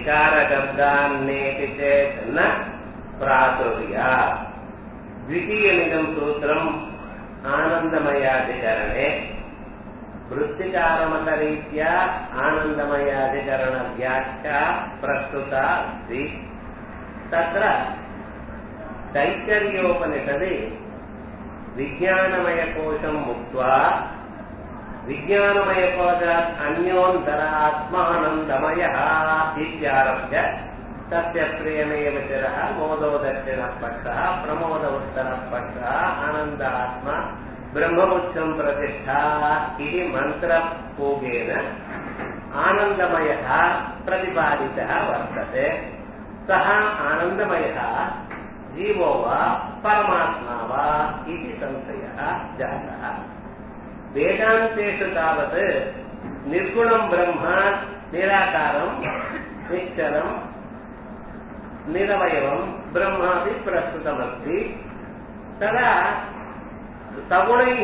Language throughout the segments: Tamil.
विकारशब्दान्नेति चेत् न प्राचुर्यात् द्वितीयमिदं सूत्रम् आनन्दमयाधिकरणे वृत्तिकारमतरीत्या आनन्दमयाधिकरणव्याख्या प्रस्तुता अस्ति तत्र तैत्तर्योपनिषदि विज्ञानमयकोशं मुक्त्वा विज्ञानमयकोशात् अन्योन्तरात्मानन्दमयः इत्यारभ्य तस्य प्रियमेव चिरः मोदो दक्षिणः पक्षः प्रमोद उत्तरः पक्षः आनन्दात्मा ब्रह्ममुच्छं प्रतिष्ठा इति मन्त्रपूगेन आनन्दमयः प्रतिपादितः वर्तते सः आनन्दमयः जीवो वा परमात्मा वा इति संशयः जातः वेदान्तेषु तावत् निर्गुणं ब्रह्म निराकारं निश्चलं निरवयवं ब्रह्मापि प्रस्तुतमस्ति तदा सगुणैः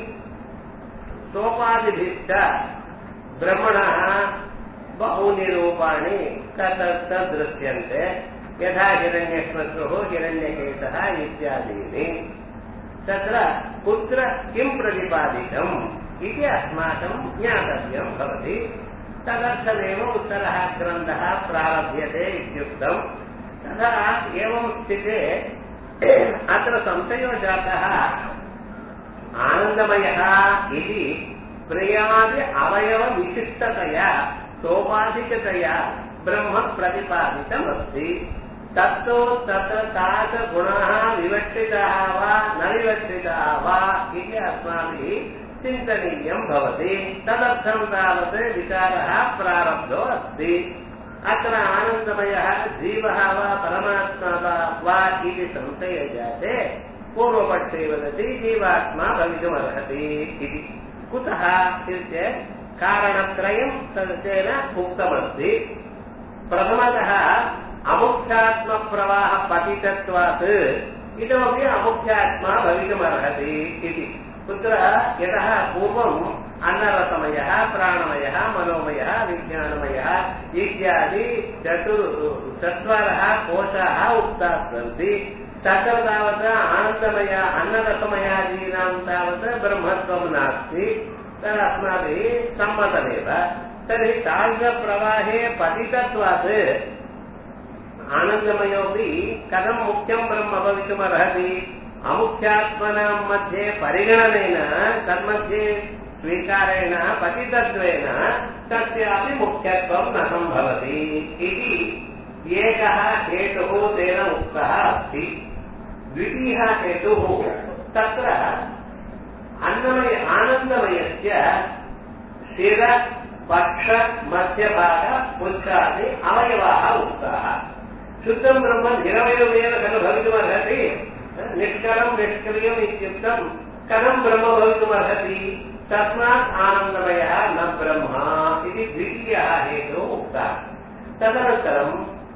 सोपादिभिश्च ब्रह्मणः बहूनि रूपाणि तत् दृश्यन्ते यथा हिरण्यश्मश्रुः हिरण्यकेशः इत्यादीनि तत्र कुत्र किं प्रतिपादितम् इति अस्माकं ज्ञातव्यं भवति तदर्थमेव उत्तरः ग्रन्थः प्रारभ्यते इत्युक्तम् तदा एवं स्थिते अत्र संशयो जातः आनन्दमयः इति प्रियादि अवयवविशिष्टतया सोपाधिकतया ब्रह्म प्रतिपादितमस्ति तत्तु तत्र तादृशगुणाः विवक्षिताः वा न विवक्षिताः वा इति अस्माभिः चिन्तनीयं भवति तदर्थं तावत् विचारः प्रारब्धो अस्ति अत्र आनन्दमयः जीवः वा परमात्मा वा इति संशये जाते पूर्वपक्षे वदति जीवात्मा भवितुमर्हति इति कुतः इत्युक्ते कारणत्रयं तेन उक्तमस्ति प्रथमतः अमुख्यात्मप्रवाहपतितत्वात् इतोपि अमुख्यात्मा भवितुमर्हति इति कुत्र यतः पूर्वम् अन्नरसमयः प्राणमयः मनोमयः विज्ञानमयः इत्यादि चतुर् चत्वारः कोशाः उक्ताः सन्ति तत्र तावत् आनन्दमय अन्नरसमयादीनां तावत् ब्रह्मत्वं नास्ति तदस्माभिः सम्मतमेव तर्हि तादृशप्रवाहे पतितत्वात् आनन्दमयोपि कथं मुख्यं ब्रह्म भवितुमर्हति अमुख्यात्मनां मध्ये परिगणनेन तन्मध्ये स्वीकारेण पतितत्वेन तस्यापि मुख्यत्वं न सम्भवति इति एकः हेतुः तेन उक्तः अस्ति द्वितीयः हेतुः तत्र अन्नमय आनन्दमयस्य शिर पक्ष मध्यभाग पुच्छादि अवयवाः उक्ताः शुद्धं ब्रह्म निरवयवेन खलु भवितुमर्हति निष्कलं निष्क्रियम् इत्युक्तं कथं ब्रह्म भवितुमर्हति तस्मात् आनन्दमयः न ब्रह्म इति द्वितीयः हेतुः उक्तः तदनन्तरम्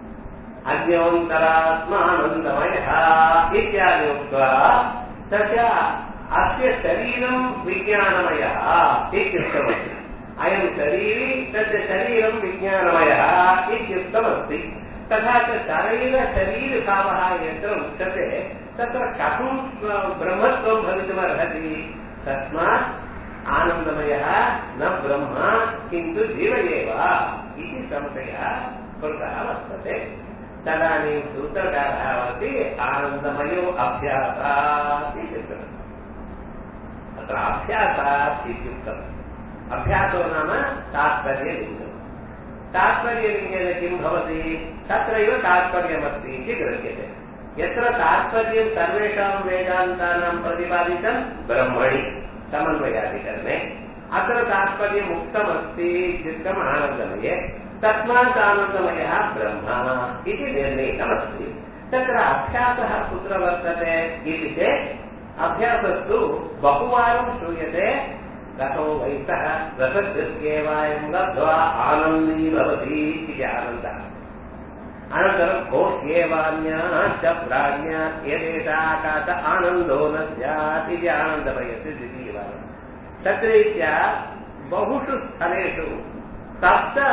अन्योन्तरात्मानन्दमयः इत्यादि उक्त्वा तस्य अस्य शरीरं विज्ञानमयः इत्युक्तमस्ति अयं शरीरी तस्य शरीरं विज्ञानमयः इत्युक्तमस्ति तथा च शरीरशरीरभावः यत्र उच्यते तत्र कथं ब्रह्मत्वं भवितुमर्हति तस्मात् आनन्दमयः न ब्रह्म किन्तु जीव एव इति संशयः कृतः वर्तते तदानीं सूत्रकारः वदति आनन्दमयो अभ्यासात् इत्युक्तम् अत्र अभ्यासात् इत्युक्तम् अभ्यासो नाम तात्पर्यलिङ्गम् तात्पर्यलिङ्गेन किं भवति तत्रैव तात्पर्यमस्ति इति गृह्यते यत्र तात्पर्यं सर्वेषां वेदान्तानां प्रतिपादितं ब्रह्मणि समन्वयाधिकरणे अत्र तात्पर्यम् उक्तमस्ति इत्युक्तम् आनन्दमये तस्मात् आनन्दमयः ब्रह्म इति निर्णीतमस्ति तत्र अभ्यासः कुत्र वर्तते इति चेत् अभ्यासस्तु बहुवारं श्रूयते गतो वैतः रसदृश्येवायं लब्ध्वा आनन्दी भवति इति आनन्दः अनन्तरं कोह्येवान्याश्च प्राज्ञा यदेताकाश आनन्दो न स्यात् इति आनन्दमयस्य द्वितीयवारम् तत्ररीत्या बहुषु स्थलेषु सप्त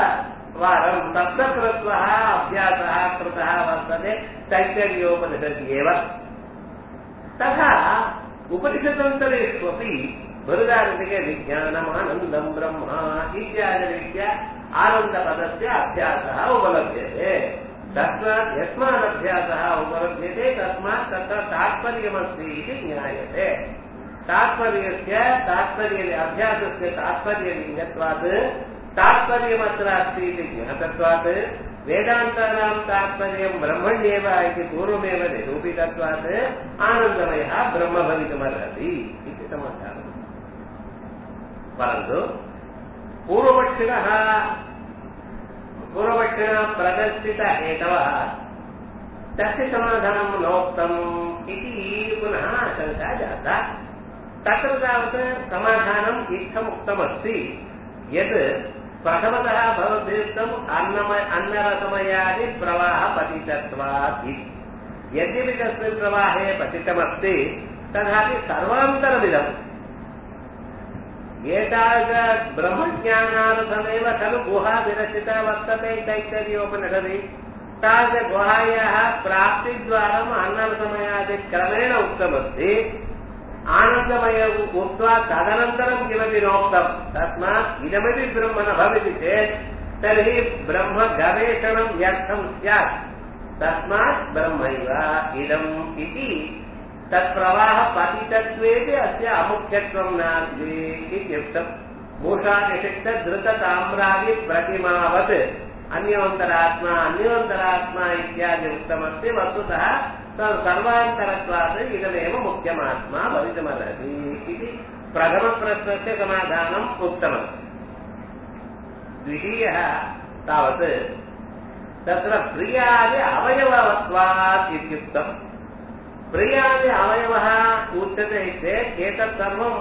वारं तत्र कृत्वा अभ्यासः कृतः वर्तते तैतर्योपनिषदि एव तथा उपनिषदन्तरेष्वपि बृहदारण्यके विज्ञानमानन्दं ब्रह्म इत्यादिरीत्या आनन्दपदस्य अभ्यासः उपलभ्यते तस्मात् यस्मादभ्यासः उपलभ्यते तस्मात् तत्र तात्पर्यमस्ति इति ज्ञायते तात्पर्यस्य तात्पर्य अभ्यासस्य तात्पर्यलिङ्गत्वात् तात्पर्यमत्र अस्ति इति ज्ञातत्वात् वेदान्तानां तात्पर्यं ब्रह्मण्येव इति पूर्वमेव निरूपितत्वात् आनन्दमयः ब्रह्म भवितुमर्हति इति समाचारः परन्तु पूर्वपक्षिणः पूर्वपक्षिणः प्रदर्शित हेतवः तस्य समाधानं नोक्तम् इति पुनः आशङ्का जाता तत्र तावत् समाधानम् इत्थमुक्तमस्ति यत् प्रथमतः भवद्युक्तम् अन्नमय अन्नरसमयादि प्रवाहपतितत्वात् इति यद्यपि तस्मिन् प्रवाहे पतितमस्ति तथापि सर्वान्तरमिदम् एतादृश ब्रह्मज्ञानार्थमेव खलु गुहा विरचिता वर्तते तैत्तर्योपनिषदि तादृशगुहायाः प्राप्तिद्वारम् अन्नसमयादिक्रमेण उक्तमस्ति आनन्दमय उक्त्वा तदनन्तरं किमपि नोक्तम् तस्मात् इदमपि ब्रह्म न भवति चेत् तर्हि ब्रह्म गवेषणं व्यर्थं स्यात् तस्मात् ब्रह्मैव इदम् इति तत्प्रवाहपतितत्वेपि अस्य अमुख्यत्वं नास्ति इत्युक्तम् मूषानिषिक्तधृतताम्रादि प्रतिमावत् अन्योन्तरात्मा अन्योन्तरात्मा इत्यादि उक्तमस्ति वस्तुतः सर्वान्तरत्वात् इदमेव मुख्यमात्मा भवितुमर्हति इति प्रथमप्रश्नस्य समाधानम् उक्तमस्ति द्वितीयः तावत् तत्र प्रियादि अवयवत्वात् इत्युक्तम् प्रियादि अवयवः उच्यते चेत् एतत् सर्वं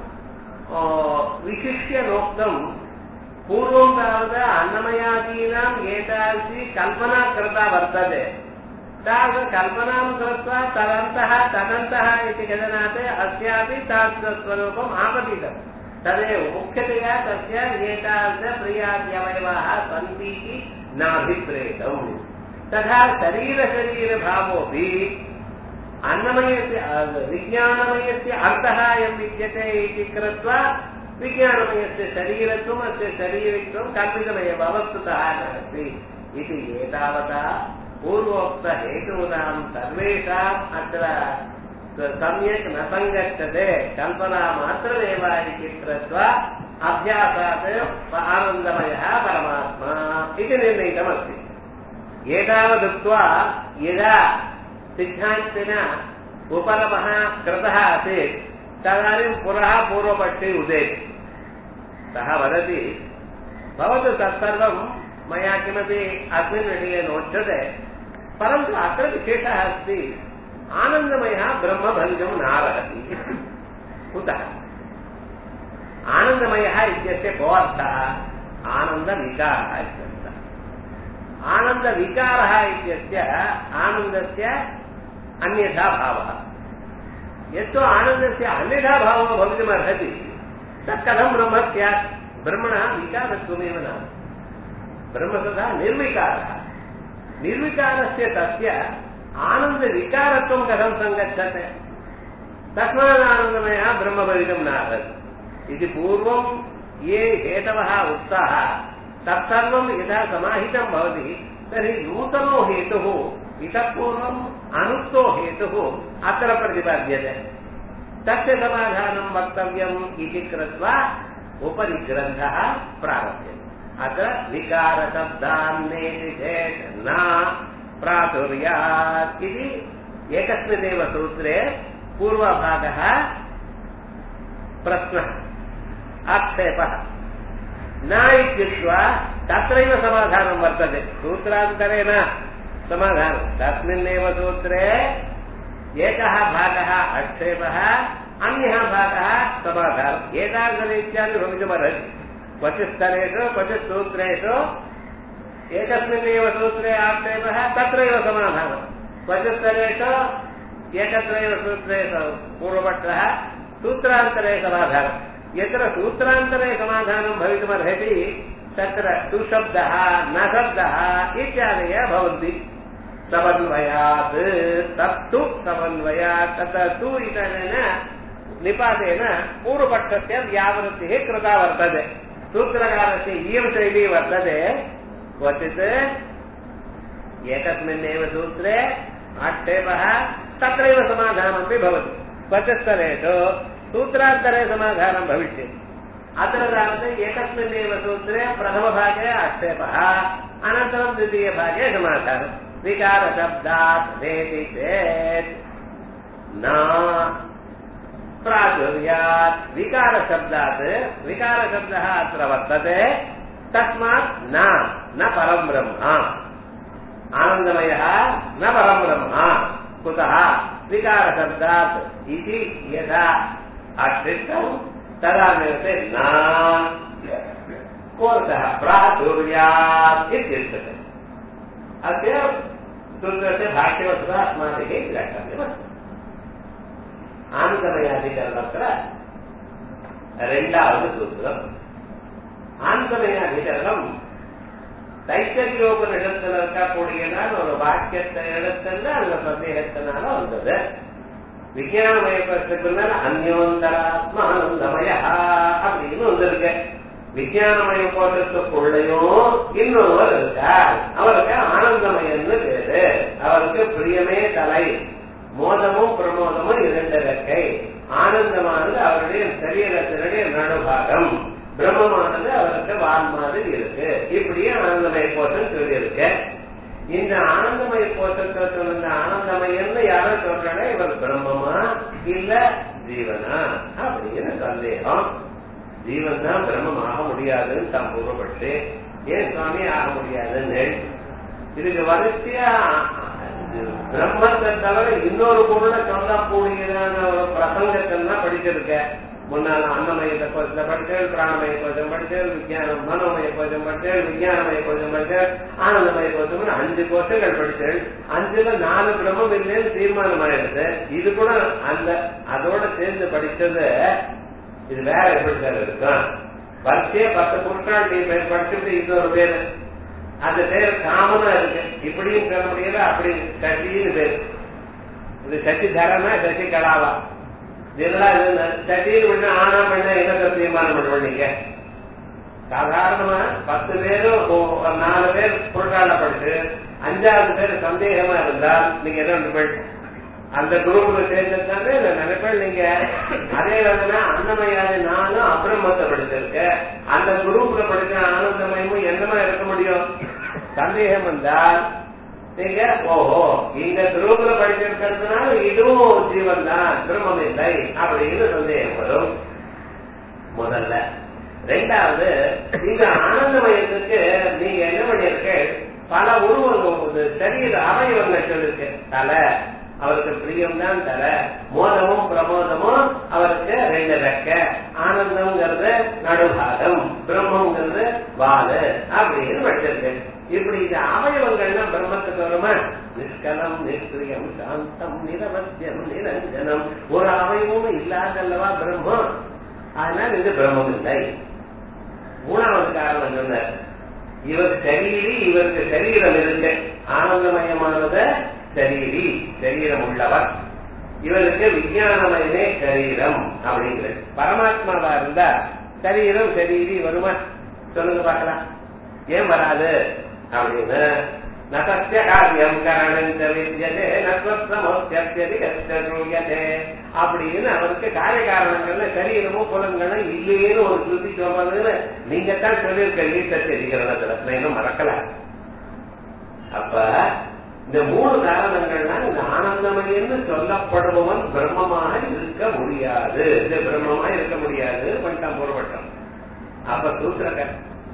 विशिष्य नोक्तम् पूर्वं तावत् अन्नमयादीनाम् एतादृशी कल्पना कृता वर्तते तादृशकल्पनां कृत्वा तदन्तः तदन्तः इति कथनात् अस्यापि तादृशस्वरूपम् आपतितम् तदेव मुख्यतया तस्य एतादृशप्रियाद्यवयवाः सन्ति इति नाभिप्रेतम् तथा शरीरशरीरभावोऽपि अन्नमयस्य विज्ञानमयस्य अर्थः अयं विद्यते इति कृत्वा विज्ञानमयस्य शरीरत्वम् अस्य शरीरत्वं कल्पितमेव वस्तुतः नास्ति इति एतावता पूर्वोक्तहेतूनां सर्वेषाम् अत्र सम्यक् न सङ्गच्छते कल्पना मात्रमेव इति कृत्वा अभ्यासात् आनन्दमयः परमात्मा इति निर्णीतमस्ति एतावदुक्त्वा यदा सिद्धान्तेन उपरमः कृतः आसीत् तदानीं पुनः पूर्वपक्षे उदेति सः वदति भवतु तत्सर्वं मया किमपि अस्मिन् विषये नोच्यते परन्तु अत्र विशेषः अस्ति आनन्दमयः ब्रह्म भवितुं नार्हति कुतः आनन्दमयः इत्यस्य को अर्थः आनन्दविकारः इत्यर्थः आनन्दविकारः इत्यस्य आनन्दस्य अन्यथा भावः यत्तु आनन्दस्य अन्यथा भावः भवितुमर्हति तत् कथं ब्रह्म स्यात् ब्रह्मणः विकारत्वमेव नास्ति ब्रह्म तथा निर्विकारः निर्विकारस्य तस्य आनन्दविकारत्वं कथं सङ्गच्छते तस्मादानन्दमयः ब्रह्म भवितुं नार्हति इति पूर्वं ये हेतवः उक्ताः तत्सर्वं यदा समाहितं भवति तर्हि नूतनो हेतुः इतः पूर्वम् अनुक्तो हेतुः अत्र प्रतिपाद्यते तस्य समाधानं वक्तव्यम् इति कृत्वा उपरि ग्रन्थः प्रारभ्यते अत्र विकारशब्दान्नेति चेत् न प्राचुर्यात् इति एकस्मिन्नेव सूत्रे पूर्वभागः प्रश्नः आक्षेपः न इत्युक्त्वा तत्रैव समाधानं वर्तते सूत्रान्तरे न समाधानं तस्मिन्नेव सूत्रे एकः भागः आक्षेपः अन्यः भागः समाधानम् एतादृशरीत्यादि भवितुमर्हति क्वचित् स्तरेषु क्वचित् सूत्रेषु एकस्मिन्नेव सूत्रे आक्षेपः तत्रैव समाधानं क्वचित् स्तरेषु एकत्रैव सूत्रेषु पूर्वपक्षः सूत्रान्तरे समाधानं यत्र सूत्रान्तरे समाधानं भवितुमर्हति तत्र सुशब्दः न शब्दः इत्यादयः भवन्ति समन्वयात् तत्तु समन्वयात् तत्र तु इत्यनेन निपातेन पूर्वपक्षस्य व्यावृत्तिः कृता वर्तते सूत्रकारस्य इयं शैली वर्तते क्वचित् एकस्मिन्नेव सूत्रे आक्षेपः तत्रैव समाधानमपि भवति क्वचित् स्तरेषु सूत्रान्तरे समाधानं भविष्यति अत्र तावत् एकस्मिन्नेव सूत्रे प्रथमभागे आक्षेपः अनन्तरं द्वितीयभागे समाधानं विकारशब्दात् वेति चेत् न प्राचुर्यात् विकारशब्दात् विकारशब्दः अत्र वर्तते तस्मात् न न परं ब्रह्म आनन्दमयः न परं ब्रह्म कुतः विकारशब्दात् इति यदा आश्रिष्टं तदा निर्ते न कोऽर्थः प्राचुर्यात् इत्युच्यते अद्य सूत्रस्य भाष्यवस्तुः अस्माभिः द्रष्टव्यमस्ति ஆனந்தமயாதிகரணத்துல ரெண்டாவது சூத்திரம் ஆனந்தமயாதிகரணம் தைத்தரியோபனிடத்தில் இருக்கக்கூடியதான ஒரு வாக்கியத்தை எடுத்துன்னு அந்த சந்தேகத்தினால வந்தது விஜயானமயத்துக்குனால அந்யோந்தராத்மா ஆனந்தமய அப்படின்னு வந்திருக்கு விஜயானமய கோஷத்துக்குள்ளையும் இன்னொருவர் இருக்கார் அவருக்கு ஆனந்தமயன்னு பேரு அவருக்கு பிரியமே தலை மோதமும் பிரமோதமும் இரண்டு ரெக்கை ஆனந்தமானது அவருடைய சரீரத்தினுடைய நடுபாகம் பிரம்மமானது அவருக்கு வால் மாதிரி இருக்கு இப்படியே ஆனந்தமய கோஷம் சொல்லியிருக்கு இந்த ஆனந்தமய கோஷத்தை சொல்லுங்க ஆனந்தமயன்னு யாரும் சொல்றாங்க இவர் பிரம்மமா இல்ல ஜீவனா அப்படின்னு சந்தேகம் ஜீவன் தான் பிரம்மம் ஆக முடியாதுன்னு தான் பூர்வப்பட்டு ஏன் சுவாமி ஆக முடியாதுன்னு இதுக்கு வரிசையா பிரம்மத்தை தவிர இன்னொரு பொருளை சொல்லக்கூடியதான ஒரு பிரசங்கத்தான் படிச்சிருக்க முன்னால அன்னமய கோஷம் படிச்சேன் பிராணமய கோஷம் படிச்சேன் விஜயானம் மனோமய கோஷம் படிச்சேன் விஜயானமய கோஷம் படிச்சேன் ஆனந்தமய கோஷம் அஞ்சு கோஷங்கள் படிச்சேன் அஞ்சுல நாலு பிரம்மம் இல்லைன்னு தீர்மானம் ஆயிடுது இது கூட அந்த அதோட சேர்ந்து படிச்சது இது வேற எப்படி சார் இருக்கும் பத்தே பத்து பொருட்கள் நீ படிச்சுட்டு இன்னொரு பேரு அந்த பேர் காமனா இருக்கு இப்படியும் சொல்ல முடியல அப்படி சசின்னு பேர் இது சசி தரனா சசி கலாவா இதெல்லாம் இது சசின்னு பண்ண ஆனா பண்ண என்ன தீர்மானம் பண்ணுவீங்க சாதாரணமா பத்து பேரும் நாலு பேர் பொருட்கால படிச்சு அஞ்சாவது பேர் சந்தேகமா இருந்தால் நீங்க என்ன பேர் அந்த குரூப்ல சேர்ந்ததானே நிறைய பேர் நீங்க அதே வேலைனா அன்னமயாதி நானும் அபிரமத்தை படிச்சிருக்க அந்த குரூப்ல படிச்ச ஆனந்தமயமும் என்னமா இருக்க முடியும் சந்தேகம் வந்தால் நீங்க ஓஹோ இந்த குரூப்ல படிச்சிருக்கிறதுனால இதுவும் ஜீவன் தான் பிரம்மம் இல்லை அப்படின்னு சந்தேகம் வரும் முதல்ல ரெண்டாவது இந்த ஆனந்தமயத்துக்கு நீங்க என்ன பண்ணிருக்க பல உருவங்கள் சரீர அவயவங்கள் சொல்லிருக்கு தலை அவருக்கு பிரியம் தான் தர மோதமும் பிரமோதமும் அவருக்கு ரெண்டு ரெக்க ஆனந்தம்ங்கிறது நடுபாகம் பிரம்மங்கிறது வாலு அப்படின்னு வச்சிருக்கு இப்படி இந்த அவயவங்கள்லாம் பிரம்மத்துக்கு வருமா நிஷ்கலம் நிஷ்கிரியம் சாந்தம் நிரவத்தியம் நிரஞ்சனம் ஒரு அவயவமும் இல்லாதல்லவா பிரம்மம் அதனால இது பிரம்மம் இல்லை மூணாவது காரணம் சொன்னார் இவர் சரீரி இவருக்கு சரீரம் இருக்கு ஆனந்தமயமானத சரீரி சரீரம் உள்ளவர் இவருக்கு விஞ்ஞானமயமே சரீரம் அப்படிங்கிறது பரமாத்மாவா இருந்தா சரீரம் சரீரி வருமா சொல்லுங்க பார்க்கலாம் ஏன் வராது அப்படின்னு நசத்திய காரியம் கரணஞ்ச வித்தியதே நஸ்வத்தமோத்தியதே அப்படின்னு அவருக்கு காரிய காரணங்கள்ல சரீரமும் புலன்களும் இல்லையேன்னு ஒரு சுருதி சொல்றதுன்னு நீங்க தான் சொல்லியிருக்க ஈட்ட தெரிகிறதுல நான் இன்னும் மறக்கல அப்ப இந்த மூணு காரணங்கள்லாம் இந்த ஆனந்தமயன்னு சொல்லப்படுபவன் பிரம்மமாக இருக்க முடியாது இந்த பிரம்மமா இருக்க முடியாது பண்ணிட்டான் பொருள்பட்டம் அப்ப சூத்திரக்க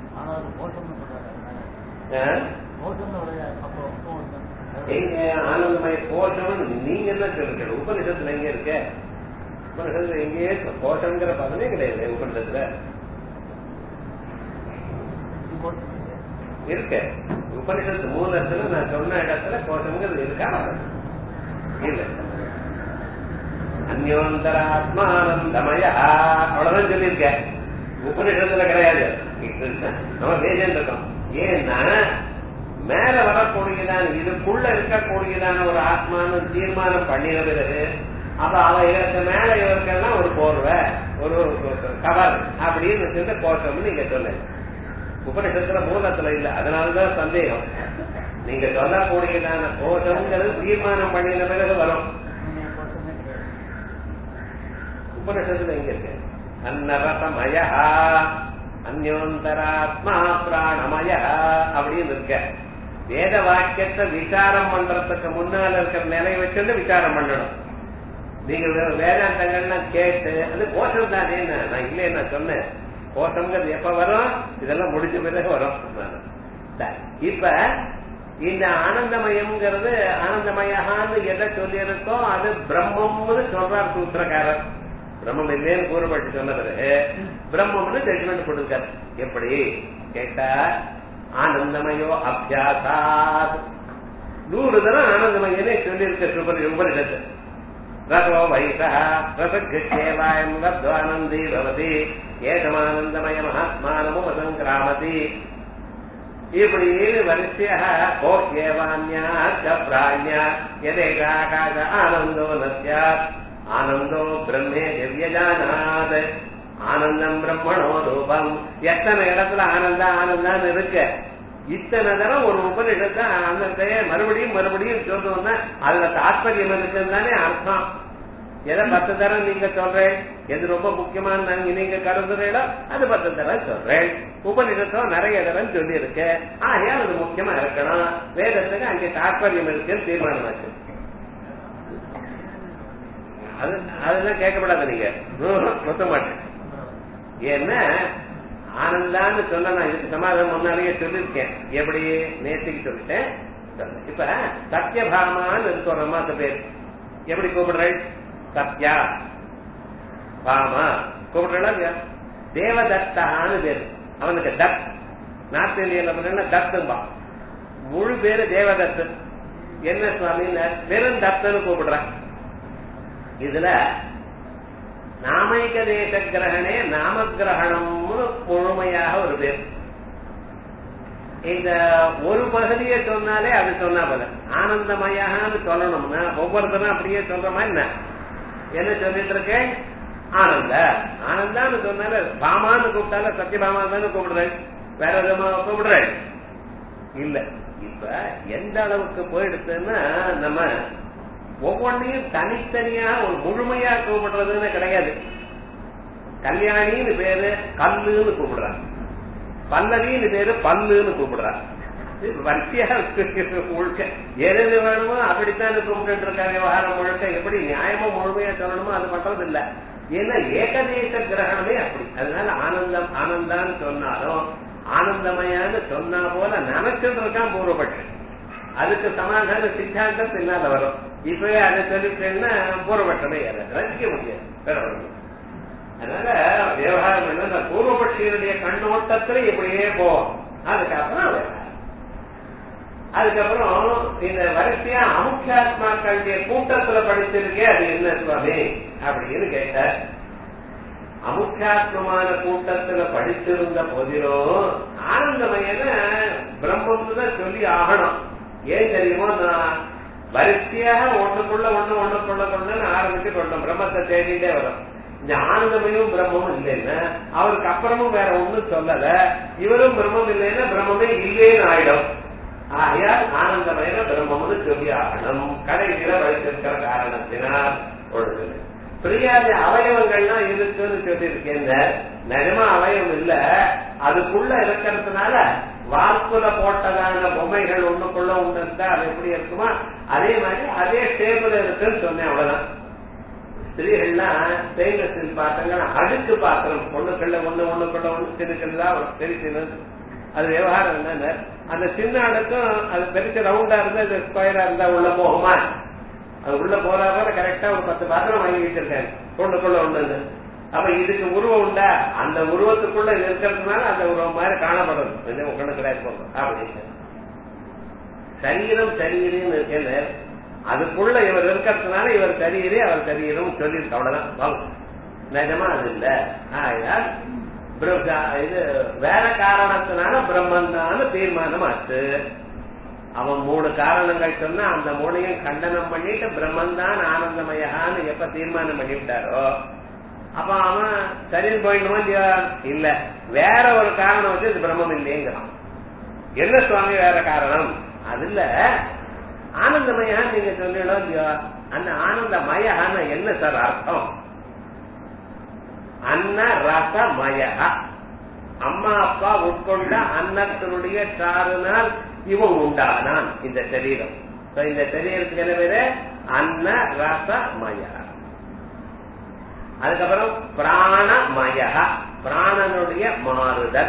எங்க ஆனந்தமய கோஷம் நீங்க தான் சொல்லுங்க உபநிஷத்துல எங்க இருக்க உபநிஷத்துல எங்கேயே கோஷங்கிற பதமே கிடையாது உபநிஷத்துல இருக்கு உபனிஷத்து மூலத்துல நான் சொன்ன இடத்துல கோஷங்கிறது இருக்கா இல்ல அந்யோந்தராத்மானந்தமய அவ்வளவுதான் சொல்லியிருக்கேன் உபனிஷத்துல கிடையாது நம்ம பேசிட்டு இருக்கோம் ஏன்னா மேல வரக்கூடியதான இதுக்குள்ள இருக்கக்கூடியதான ஒரு ஆத்மான்னு தீர்மானம் பண்ணின பிறகு அப்ப அவ இவருக்கு மேல இவருக்கெல்லாம் ஒரு போர்வை ஒரு கவர் அப்படின்னு வச்சிருந்த கோஷம்னு நீங்க சொல்லுங்க உபனிஷத்துல மூலத்துல இல்ல அதனாலதான் சந்தேகம் நீங்க சொல்லக்கூடியதான கோஷம்ங்கிறது தீர்மானம் பண்ணின பிறகு வரும் உபனிஷத்துல எங்க இருக்கு அன்னரசமய அந்யோந்தராத்மா பிராணமய அப்படின்னு இருக்க வேத வாக்கியத்தை விசாரம் பண்றதுக்கு முன்னால இருக்கிற நிலையை வச்சுட்டு விசாரம் பண்ணணும் நீங்க வே- வேதாந்தங்கள்லாம் கேட்டு அது கோஷம் தானே நான் இல்லையே நான் சொன்னேன் கோஷம்ங்கிறது எப்ப வரும் இதெல்லாம் முடிஞ்ச பிறகு வரும் சரி. இப்ப இந்த ஆனந்தமயம்ங்கிறது ஆனந்தமயான்னு எதை சொல்லியிருக்கோ அது பிரம்மம்னு சொல்றார் சூத்திரக்காரர் பிரம்மம் இல்லைன்னு கூறப்பட்டு சொன்ன பிறகு பிரம்மம்னு ஜட்மெண்ட் கொடுக்கார் எப்படி கேட்டா ஆனந்தமயோ அபியாசாத் நூறு தரம் ஆனந்தமயனே சொல்லியிருக்க சுபரி உபனிஷத்து ரதோ வைசா ரசகிருஷ்யேவாயம் லப்துவானந்தி பவதி ஏகமானந்தமய மகாத்மானமுபசங்கிராமதி இப்படின்னு வரிசையாக கோஹ்யேவான்யா பிராண்யா எதேகாகாச ஆனந்தோ நஸ்யாத் ஆனந்தோ பிரம்மே திவ்யஜானாத் ஆனந்தம் பிரம்மணோ ரூபம் எத்தனை இடத்துல ஆனந்தா ஆனந்தான்னு இருக்கு இத்தனை தரம் ஒரு உபநிஷத்தை ஆனந்தைய மறுபடியும் மறுபடியும் சொல்லணும்னா அதுல தாத்பரியம் இருக்குன்னு தானே அர்த்தம் எதை பத்து தரம் நீங்க சொல்றேன் எது ரொம்ப முக்கியமான நாங்க நீங்க கருதுறீங்களோ அது பத்து தரம் சொல்றேன் உபநிஷத்தம் நிறைய தரம் சொல்லி இருக்கு ஆகையால் அது முக்கியமா இருக்கணும் வேதத்துக்கு அங்கே தாற்பயம் இருக்குன்னு தீர்மானமாச்சு அது அதெல்லாம் கேட்கப்படாது நீங்க மொத்த மாட்டேன் ஏன்னா ஆனந்தான்னு சொல்ல நான் இதுக்கு சமாதானம் முன்னாலேயே சொல்லியிருக்கேன் எப்படி நேற்றுக்கு சொல்லிட்டேன் சொல்றேன். இப்ப சத்யபாமான்னு இருக்கு ஒரு அம்மாத்த பேர் எப்படி கூப்பிடுறேன் சத்யா பாமா கூப்பிடுறா இல்லையா தேவதத்தான்னு பேரு அவனுக்கு தத் நார்த் இந்தியன்ல பண்ணா தத்தும்பா முழு பேரு தேவதத்து என்ன சுவாமி வெறும் தத்துன்னு கூப்பிடுறான் இதுல நாமைக தேச கிரகணே நாம கிரகணம்னு முழுமையாக ஒரு பேர் இந்த ஒரு பகுதியை சொன்னாலே அது சொன்னா போல ஆனந்தமயான்னு சொல்லணும்னா ஒவ்வொருத்தரும் அப்படியே சொல்ற மாதிரி என்ன என்ன சொல்லிட்டு இருக்கேன் ஆனந்த ஆனந்தான்னு சொன்னால பாமான்னு கூப்பிட்டால சத்யபாமா தானே கூப்பிடுறேன் வேற விதமா கூப்பிடுறேன் இல்ல இப்ப எந்த அளவுக்கு போயிடுச்சுன்னா நம்ம ஒவ்வொன்றையும் தனித்தனியா ஒரு முழுமையா கூப்பிடுறதுன்னு கிடையாது கல்யாணின்னு பேரு கல்லுன்னு கூப்பிடுறாங்க பல்லவின்னு பேரு பல்லுன்னு கூப்பிடுறாங்க இது வரிசையா முழுக்க எது எது வேணுமோ அப்படித்தான் கூப்பிட்டு இருக்காங்க விவகாரம் முழுக்க எப்படி நியாயமா முழுமையா சொல்லணுமோ அது பண்றது இல்ல ஏன்னா ஏகதேச கிரகணமே அப்படி அதனால ஆனந்தம் ஆனந்தான்னு சொன்னாலும் ஆனந்தமயான்னு சொன்னா போல நினைச்சுட்டு இருக்கான் பூர்வபட்சம் அதுக்கு சமாதான சித்தாந்தம் பின்னால வரும் இப்பவே அதை சொல்லிட்டேன்னா பூர்வபட்சமே ஏறாது ரசிக்க முடியாது வேற ஒண்ணும் இல்ல. அதனால விவகாரம் என்ன இந்த பூர்வபட்சியினுடைய கண்ணோட்டத்துல இப்படியே போவோம் அதுக்கப்புறம் விவகாரம். அதுக்கப்புறம் இந்த வரிசையா அமுக்கியாத்மாக்களுடைய கூட்டத்துல படிச்சிருக்கே அது என்ன சுவாமி அப்படின்னு கேட்டார் அமுக்கியாத்மமான கூட்டத்துல படிச்சிருந்த போதிலும் ஆனந்தமயன பிரம்மம்னு தான் சொல்லி ஆகணும் ஏன் தெரியுமோ நான் வரிசையாக ஒண்ணுக்குள்ள ஒண்ணு ஒண்ணுக்குள்ள கொண்டு ஆரம்பிச்சு கொண்டோம் பிரம்மத்தை தேடிட்டே வரும் இந்த ஆனந்தமயம் பிரம்மமும் இல்லைன்னா அவருக்கு அப்புறமும் வேற ஒண்ணும் சொல்லல இவரும் பிரம்மம் இல்லைன்னா பிரம்மமே இல்லைன்னு ஆயிடும் ஆகையால் ஆனந்தமயம் பிரம்மம்னு சொல்லி ஆகணும் கடைசியில வைத்திருக்கிற காரணத்தினால் ஒழுங்கு பிரியாத அவயவங்கள்லாம் இருக்குன்னு சொல்லியிருக்கேன் நிஜமா அவயவம் இல்ல அதுக்குள்ள இருக்கிறதுனால வாக்குல போட்டதான பொம்மைகள் ஒண்ணுக்குள்ள ஒண்ணு இருந்தா அது எப்படி இருக்குமா அதே மாதிரி அதே டேபிள் இருக்குன்னு சொன்னேன் அவ்வளவுதான் ஸ்திரீகள்லாம் ஸ்டெயின்லெஸ் ஸ்டீல் பாத்திரங்கள் அடுக்கு பாத்திரம் ஒண்ணுக்குள்ள ஒண்ணு ஒண்ணுக்குள்ள ஒண்ணு சிறு சின்னதா ஒரு பெரிய சின்னது அது விவகாரம் என்னன்னு அந்த சின்ன அடுக்கும் அது பெருசு ரவுண்டா இருந்தா இது ஸ்கொயரா இருந்தா உள்ள போகுமா அது உள்ள போறாத கரெக்டா ஒரு பத்து பாத்திரம் வாங்கி வச்சிருக்காங்க ஒண்ணுக்குள்ள ஒண்ணு அப்ப இதுக்கு உருவம் உண்டா அந்த உருவத்துக்குள்ள இது இருக்கிறதுனால அந்த உருவம் மாதிரி காணப்படுறது கொஞ்சம் உட்காந்து கிடையாது போகும் அப்படின்னு சரீரம் சரீரம் இருக்கேன்னு அதுக்குள்ள இவர் இருக்கிறதுனால இவர் சரீரே அவர் சரீரம் சொல்லியிருக்கு அவ்வளவுதான் வாங்க. நிஜமா அது இல்ல ஆகையால் பிர- இது வேற காரணத்தினால பிரம்மன் தான் தீர்மானம் ஆச்சு அவன் மூணு காரணங்கள் சொன்னா அந்த மூணையும் கண்டனம் பண்ணிட்டு பிரம்மன் தான் ஆனந்தமயான்னு எப்ப தீர்மானம் பண்ணிவிட்டாரோ அப்ப அவன் சரின்னு போயிடணுமா இல்லையா இல்ல வேற ஒரு காரணம் வச்சு இது பிரம்மம் இல்லையேங்கிறான் என்ன சுவாமி வேற காரணம் அது இல்ல ஆனந்தமயான்னு நீங்க சொல்லணும் இல்லையா அந்த ஆனந்தமயான்னு என்ன சார் அர்த்தம் அன்ன ரசமய அம்மா அப்பா உட்கொண்ட அன்னத்தினுடைய சாறுனால் இவன் உண்டானான் இந்த சரீரம் So, இந்த சரீரத்துக்கு என்ன பேரு அன்ன ரசமய அதுக்கப்புறம் பிராணமய பிராணனுடைய மாறுதல்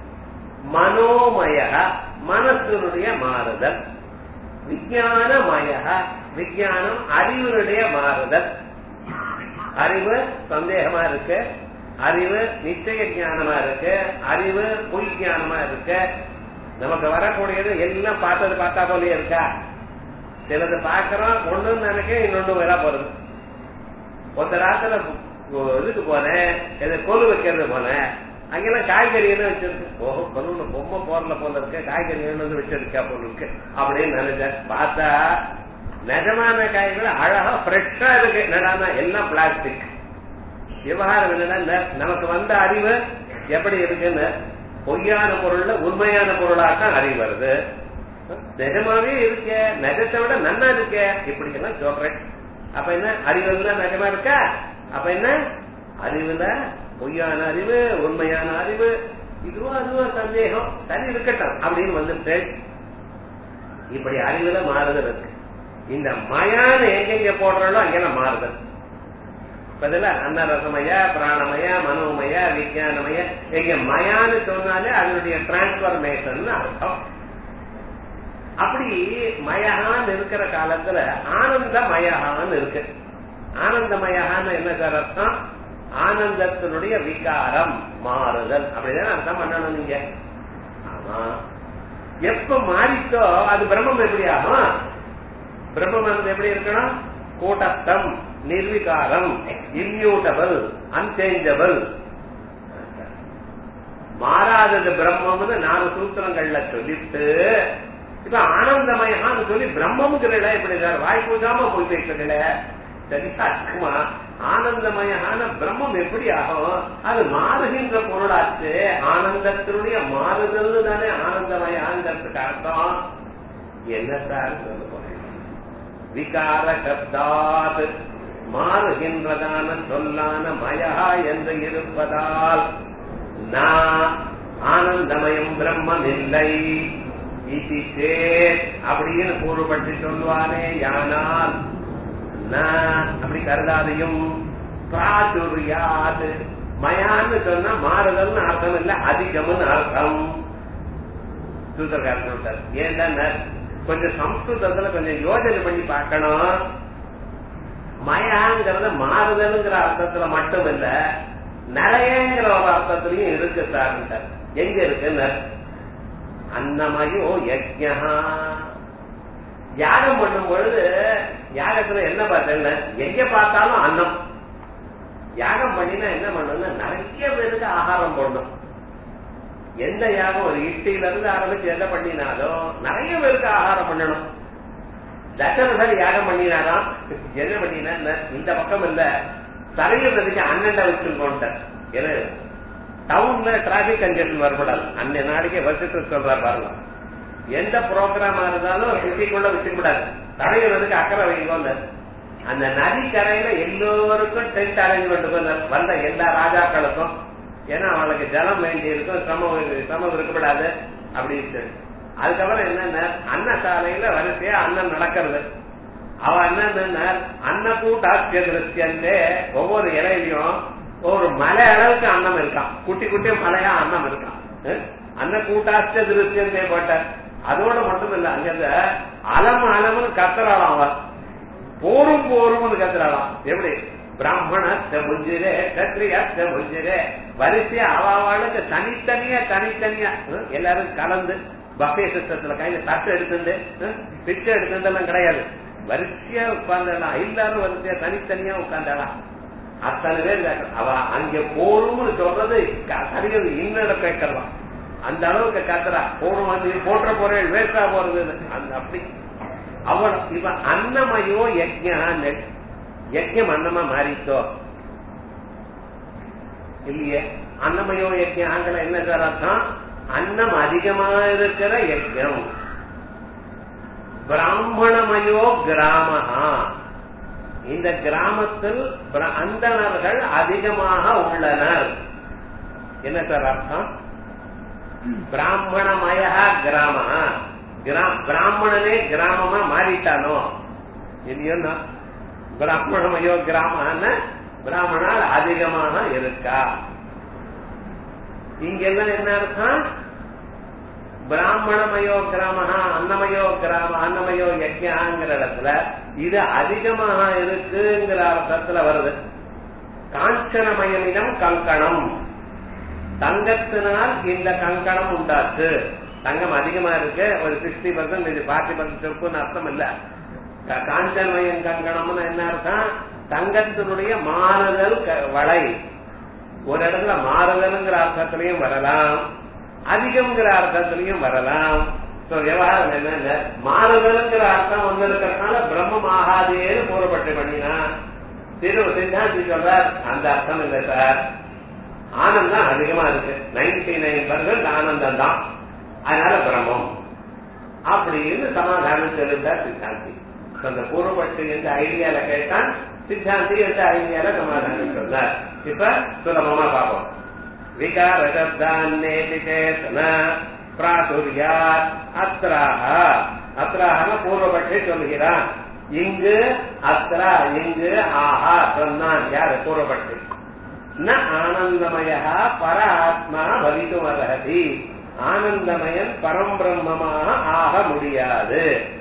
மனோமய மனத்தினுடைய மாறுதல் விஞ்ஞானமய விஞ்ஞானம் அறிவினுடைய மாறுதல் அறிவு சந்தேகமா இருக்கு அறிவு நிச்சய ஞானமா இருக்கு அறிவு பொய் ஞானமா இருக்கு நமக்கு வரக்கூடியது எல்லாம் பார்த்தது பார்த்தா போலயே இருக்கா சிலது பாக்குறோம் ஒண்ணுன்னு நினைக்க இன்னொன்னு வரா போறது ஒருத்த ராத்திர இதுக்கு போனேன் எது கொலு வைக்கிறது போனேன் அங்கெல்லாம் காய்கறி என்ன வச்சிருக்கு ஓஹோ கொலுன்னு பொம்மை போர்ல போல இருக்கு காய்கறி என்ன வச்சிருக்கா போல இருக்கு அப்படின்னு நினைச்சேன் பார்த்தா நிஜமான காய்கள் அழகா ஃப்ரெஷ்ஷா இருக்கு என்னடா எல்லாம் பிளாஸ்டிக் விவகாரம் என்னன்னா நமக்கு வந்த அறிவு எப்படி இருக்குன்னு பொய்யான பொருள்ல உண்மையான பொருளாத்தான் அறிவு வருது நிஜமாவே இருக்க நிஜத்தை விட நன்னா இருக்க இப்படி எல்லாம் சொல்றேன் அப்ப என்ன அறிவு எல்லாம் நிஜமா இருக்கா அப்ப என்ன அறிவுல பொய்யான அறிவு உண்மையான அறிவு இதுவோ அதுவோ சந்தேகம் சரி இருக்கட்டும் அப்படின்னு வந்துட்டு இப்படி அறிவுல மாறுதல் இருக்கு இந்த மயான எங்கெங்க போடுறோம் அங்கெல்லாம் மாறுதல் பதில அன்னரசமய பிராணமய மனோமய விஜயானமய எங்க மயான்னு சொன்னாலே அதனுடைய டிரான்ஸ்பர்மேஷன் அர்த்தம் அப்படி மயகான்னு இருக்கிற காலத்துல ஆனந்தமயகான்னு இருக்கு ஆனந்தமயகான்னு என்ன சார் அர்த்தம் ஆனந்தத்தினுடைய விகாரம் மாறுதல் அப்படிதான் அர்த்தம் பண்ணணும் நீங்க ஆமா எப்ப மாறிச்சோ அது பிரம்மம் எப்படி ஆகும் பிரம்மம் எப்படி இருக்கணும் கூட்டஸ்தம் நிர்விகாரம் இம்யூட்டபிள் அன்சேஞ்சபிள் மாறாதது பிரம்மம்னு நாலு சூத்திரங்கள்ல சொல்லிட்டு இப்ப ஆனந்தமயகான்னு சொல்லி பிரம்மமுங்கிறல எப்படி சார் வாய் பூஜாம போய் பேசுறல சரியா இருக்குமா ஆனந்தமயமான பிரம்மம் எப்படி ஆகும் அது மாறுகின்ற பொருளாச்சு ஆனந்தத்தினுடைய மாறுதல் தானே ஆனந்தமயாங்கிறதுக்கு அர்த்தம் என்ன சார் சொல்ல போறேன் விகார சப்தாத் மாறுகின்றதான சொல்லான மயா என்று இருப்பதால் நான் ஆனந்தமயம் பிரம்மம் இல்லை இது சேத் அப்படின்னு கூறுபட்டு சொல்வானே யானால் நான் அப்படி கருதாதையும் பிராச்சுரியாது மயான்னு சொன்னா மாறுதல்னு அர்த்தம் இல்ல அதிகம்னு அர்த்தம் சூத்திரக்காரன் சொல்றார் ஏன்டா கொஞ்சம் சம்ஸ்கிருதத்துல கொஞ்சம் யோஜனை பண்ணி பார்க்கணும் மயாங்கிறத மாறுதல்ங்கிற அர்த்தத்துல மட்டும் இல்ல நிறையங்கிற ஒரு அர்த்தத்திலையும் இருக்கு சார் எங்க இருக்குன்னு அன்னமயோ யஜ்யா யாகம் பண்ணும் பொழுது யாகத்துல என்ன பார்த்தேன்னு எங்க பார்த்தாலும் அன்னம் யாகம் பண்ணினா என்ன பண்ணணும்னா நிறைய பேருக்கு ஆகாரம் போடணும் எந்த யாகம் ஒரு இட்லியில இருந்து ஆரம்பிச்சு எதை பண்ணினாலும் நிறைய பேருக்கு ஆகாரம் பண்ணணும் தசரதர் யாகம் பண்ணினாராம் என்ன பண்ணினா இந்த பக்கம் இல்ல தரையிறதுக்கு அண்ணன்ட வச்சிருக்கோன்ட்டார் ஏன்னா டவுன்ல டிராபிக் கன்ஜெஷன் வரப்படாது அன்னை நாளைக்கே வருஷத்துக்கு சொல்றாரு பாருங்க எந்த ப்ரோக்ராமா இருந்தாலும் சிட்டிக்குள்ள வச்சுக்கூடாது தரையிறதுக்கு அக்கறை வைக்கோங்க அந்த நதி கரையில எல்லோருக்கும் டென்ட் அரேஞ்ச்மெண்ட் வந்த எல்லா ராஜாக்களுக்கும் ஏன்னா அவளுக்கு ஜலம் வேண்டி இருக்கும் சிரமம் சிரமம் இருக்கக்கூடாது அப்படின்னு அதுக்கப்புறம் என்னன்னா அன்னசாலையில வரிசையா அன்னம் நடக்கிறது அவ என்ன அன்னக்கூட்டாட்சியந்தே ஒவ்வொரு இலையிலையும் ஒரு மலை அளவுக்கு அன்னம் இருக்கான் குட்டி குட்டி மலையா அன்னம் இருக்கான் அன்னக்கூட்டாட்சிய திருஷ்யந்தே போட்டார் அதோட மட்டும் இல்ல அங்க அலம் அலம்னு கத்துறாளாம் அவ போரும் போரும் கத்துறாளாம் எப்படி பிராமணத்த முஞ்சிரே கத்திரியாத்த முஞ்சிரே வரிசையா அவாவாளுக்கு தனித்தனியா தனித்தனியா எல்லாரும் கலந்து பஃபே சிஸ்டத்துல கையில தட்டு எடுத்துட்டு பிச்சை எடுத்துலாம் கிடையாது வரிசையா உட்கார்ந்தலாம் எல்லாரும் வரிசையா தனித்தனியா உட்கார்ந்தாலாம் அத்தனை பேர் கேட்கலாம். அவ அங்க போரும்னு சொல்றது சரியாது இன்னும் கேட்கலாம் அந்த அளவுக்கு கத்துறா போரும் வந்து போற்ற போறேன் வேஸ்டா போறது அந்த அப்படி அவள் இவன் அன்னமயோ யஜ்யா யஜ்யம் அன்னமா மாறித்தோ இல்லையே அன்னமயோ யஜ்யாங்கிற என்ன சார் அர்த்தம் அன்னம் அதிகமா இருக்கிற யஜ்யம் பிராமணமயோ கிராமஹா இந்த கிராமத்தில் பிர- அந்தணர்கள் அதிகமாக உள்ளனர் என்ன சார் அர்த்தம் பிராமணமய கிராம கிராம் பிராமணனே கிராமமா மாறிட்டானோ இல்லையோன்னா பிராமணமயோ கிராமன்னு பிராமணால் அதிகமாக இருக்கா இங்கெல்லாம் என்ன அர்த்தம் பிராமணமயோ கிராம அன்னமயோ கிராம அன்னமயோ யஜ்யாங்கிற இடத்துல இது அதிகமாக இருக்குங்கிற அர்த்தத்துல வருது காஞ்சனமயமிடம் கங்கணம் தங்கத்தினால் இந்த கங்கணம் உண்டாச்சு தங்கம் அதிகமா இருக்கு ஒரு சிக்ஸ்டி பர்சன்ட் இது பார்ட்டி பர்சன்ட் செப்புன்னு அர்த்தம் இல்ல க- காஞ்சனமயம் கங்கணம்னு என்ன அர்த்தம் தங்கத்தினுடைய மாறுதல் க- வளை ஒரு இடத்துல மாறுதல்ங்கிற அர்த்தத்திலையும் வரலாம் அதிகம்ங்கிற அர்த்தத்திலையும் வரலாம் So, விவகாரம் என்ன மாறுதல்ங்கிற அர்த்தம் வந்திருக்கிறதுனால பிரம்மம் ஆகாதேன்னு கூறப்பட்டு பண்ணினா திரு சித்தாந்தி சொல்றார் அந்த அர்த்தம் இல்லை சார் ஆனந்தம் அதிகமா இருக்கு நைன்டி நைன் பர்சன்ட் ஆனந்தம் தான் அதனால பிரம்மம் அப்படின்னு சமாதானம் சொல்லிட்டார் சித்தாந்தி So, அந்த பூர்வபட்சி எந்த ஐடியால கேட்டான் சித்தாந்தி எந்த ஐடியால சமாதானம் சொன்னார் இப்ப சுலபமா பார்ப்போம் விகார சப்தான்னேதி சேத்தன பிராசுரியாத் அத்ராக அத்ராக பூர்வபட்சி சொல்கிறான் இங்கு அத்ரா இங்கு ஆஹா சொன்னான் யார் பூர்வபட்சி ந ஆனந்தமய பர ஆத்மா பவித்தும் அர்ஹதி ஆனந்தமயன் பரம்பிரம்மமாக ஆக முடியாது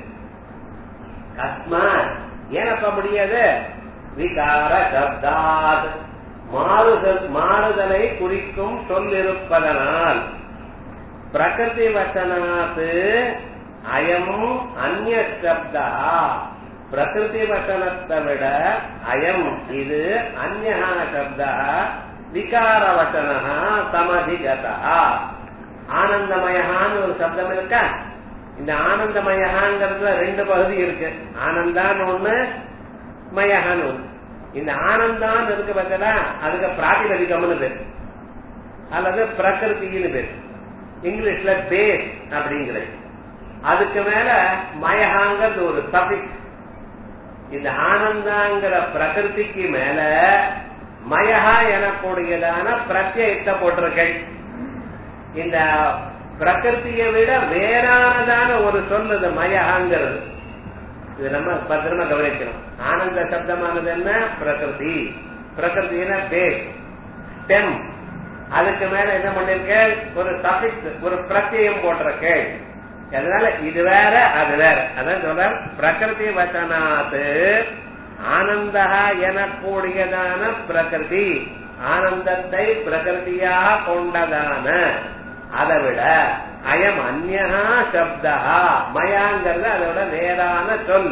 கஸ்மாத் ஏனப்ப முடியாது விகார சப்தாத் மாறுதல் மாறுதலை குறிக்கும் சொல்லிருப்பதனால் பிரகிருதி வச்சனாத்து அயம் அந்நிய சப்தா பிரகிருதி வச்சனத்தை விட அயம் இது அந்நிய சப்தா விகார வச்சனா சமதிகதா ஆனந்தமயகான்னு ஒரு சப்தம் இருக்கா இந்த ஆனந்தமயகாங்கிறதுல ரெண்டு பகுதி இருக்கு ஆனந்தான்னு ஒண்ணு மயகான்னு ஒண்ணு இந்த ஆனந்தான்னு இருக்கு பார்த்தா அதுக்கு பிராதிபதிகம்னு பேர் அல்லது பிரகிருத்தின்னு பேர் இங்கிலீஷ்ல பேஸ் அப்படிங்கிறது அதுக்கு மேல மயகாங்கிறது ஒரு சபிக் இந்த ஆனந்தாங்கிற பிரகிருதிக்கு மேல மயகா எனக்கூடியதான பிரத்யத்தை போட்டிருக்கேன் இந்த பிரகிருத்தியை விட வேறானதான ஒரு சொல் இது மயகாங்கிறது இது நம்ம பத்திரமா கவனிக்கணும் ஆனந்த சப்தமானது என்ன பிரகிருதி பிரகிருத்தின பேஸ் ஸ்டெம் அதுக்கு மேல என்ன பண்ணிருக்க ஒரு சபிக்ஸ் ஒரு பிரத்யம் போட்டிருக்க அதனால இது வேற அது வேற அதான் சொல்ற பிரகிருதி வச்சனாத்து ஆனந்தா எனக்கூடியதான பிரகிருதி ஆனந்தத்தை பிரகிருதியாக கொண்டதான அதை விட அயம் அந்நா சப்தா மயாங்கிறது அதை விட வேறான சொல்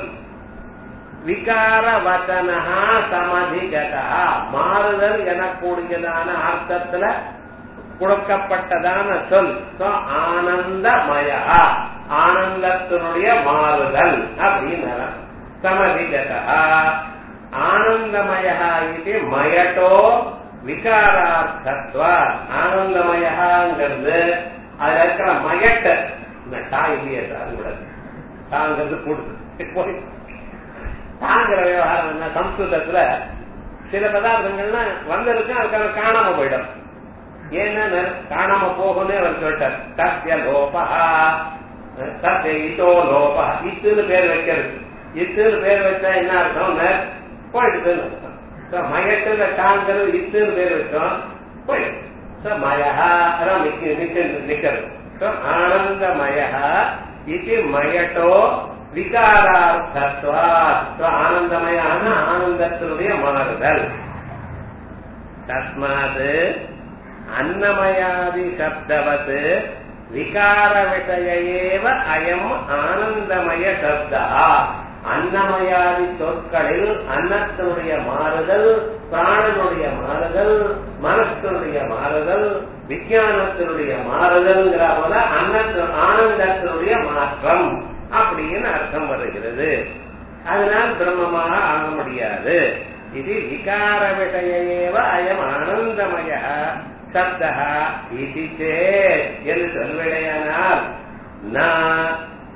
விகார வச்சனஹா சமதிகதா மாறுதல் எனக்கூடியதான அர்த்தத்துல கொடுக்கப்பட்டதான சொல் So, ஆனந்தமயா ஆனந்தத்தினுடைய மாறுதல் அப்படின்னு சமதிகதா ஆனந்தமய இது மயட்டோ விகாரார்த்தத்வ ஆனந்தமயங்கிறது அதுல இருக்கிற மயட்ட இந்த டா இல்லையே சார் கூட தாங்கிறது கூடுது போய் தாங்கிற விவகாரம் என்ன சம்ஸ்கிருதத்துல சில பதார்த்தங்கள்லாம் வந்திருக்கும் அதுக்காக காணாம போயிடும் ஏன்னா காணாம போகும்னு அவர் சொல்லிட்டார் சத்திய லோபா சத்திய இதோ லோபா இத்துன்னு பேர் வைக்கிறது இத்துன்னு பேர் வச்சா என்ன அர்த்தம் போயிடுதுன்னு அர்த்தம் So, மயத்துல தாங்கிறது இத்துன்னு பேர் வச்சோம் போயிடும் So, மயஹா அதான் நிக்க- நிக்க- நிக்கிறது So, ஆனந்தமயஹா இது மயட்டோ விகாரார்த்தத்வா So, ஆனந்தமயான ஆனந்தத்தினுடைய மாறுதல் தஸ்மாத் அன்னமயாதி சப்தவத் விகார விஷய ஏவ அயம் ஆனந்தமய சப்தா அன்னமயாதி சொற்களில் அன்னத்தினுடைய மாறுதல் பிராணனுடைய மாறுதல் மனத்தினுடைய மாறுதல் விஞ்ஞானத்தினுடைய மாறுதல்ங்கிற போல அன்னத்து ஆனந்தத்தினுடைய மாற்றம் அப்படின்னு அர்த்தம் வருகிறது அதனால் பிரம்மமாக ஆக முடியாது இது விகார விஷயேவ அயம் ஆனந்தமய சப்தா இது என்று சொல்விடையானால் நான்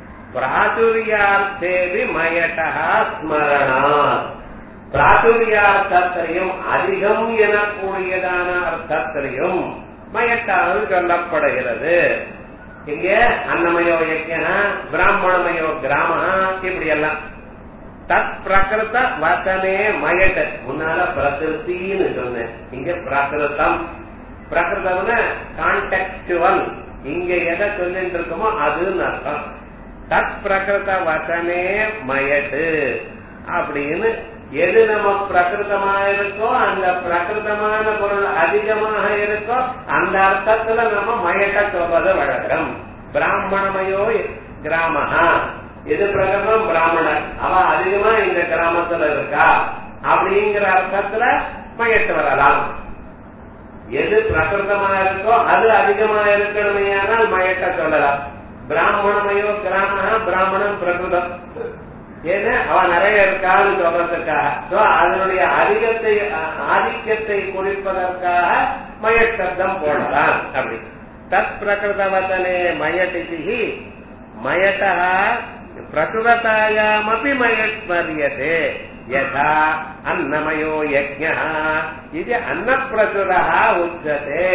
பிராச்சுரியார்த்தேவி மயட்டா ஸ்மரணாத் பிராச்சுரியார்த்தத்திலையும் அதிகம் எனக்கூடியதான அர்த்தத்திலையும் மயட்டாவது சொல்லப்படுகிறது இங்க அன்னமயோ யஜ்யா பிராமணமயோ கிராம இப்படி எல்லாம் தத் பிரகிருத வசனே மயட்ட முன்னால பிரகிருத்தின்னு சொன்னேன் இங்க பிரகிருதம் பிரகிருதம்னா கான்டெக்சுவல் இங்க எதை சொல்லிட்டு இருக்கோமோ அதுன்னு அர்த்தம் தத் பிரகிருத வசனே மயட்டு அப்படின்னு எது நம்ம பிரகிருதமா இருக்கோ அந்த பிரகிருதமான பொருள் அதிகமாக இருக்கோ அந்த அர்த்தத்துல நம்ம மயட்ட சொல்றது வழக்கம் பிராமணமயோ கிராமஹா எது பிரகிருதம் பிராமணர் அவ அதிகமா இந்த கிராமத்துல இருக்கா அப்படிங்கிற அர்த்தத்துல மயட்டு வரலாம் எது பிரகிருதமா இருக்கோ அது அதிகமா இருக்கணுமே ஆனால் மயட்ட சொல்லலாம் பிராமணமயோ கிராம பிராமணன் பிரகிருதம் ஏன்னா அவன் நிறைய இருக்கான்னு சொல்றதுக்காக அதனுடைய அதிகத்தை ஆதிக்கத்தை குறிப்பதற்காக மயசப்தம் போடலாம் அப்படி தத் பிரகிருதவதனே மயட்டிசி மயட்டா பிரகிருததாயாமப்பி மயஸ்மரியதே யதா அன்னமயோ யஜ்ஞ இது அன்னப்பிரசுரா உச்சதே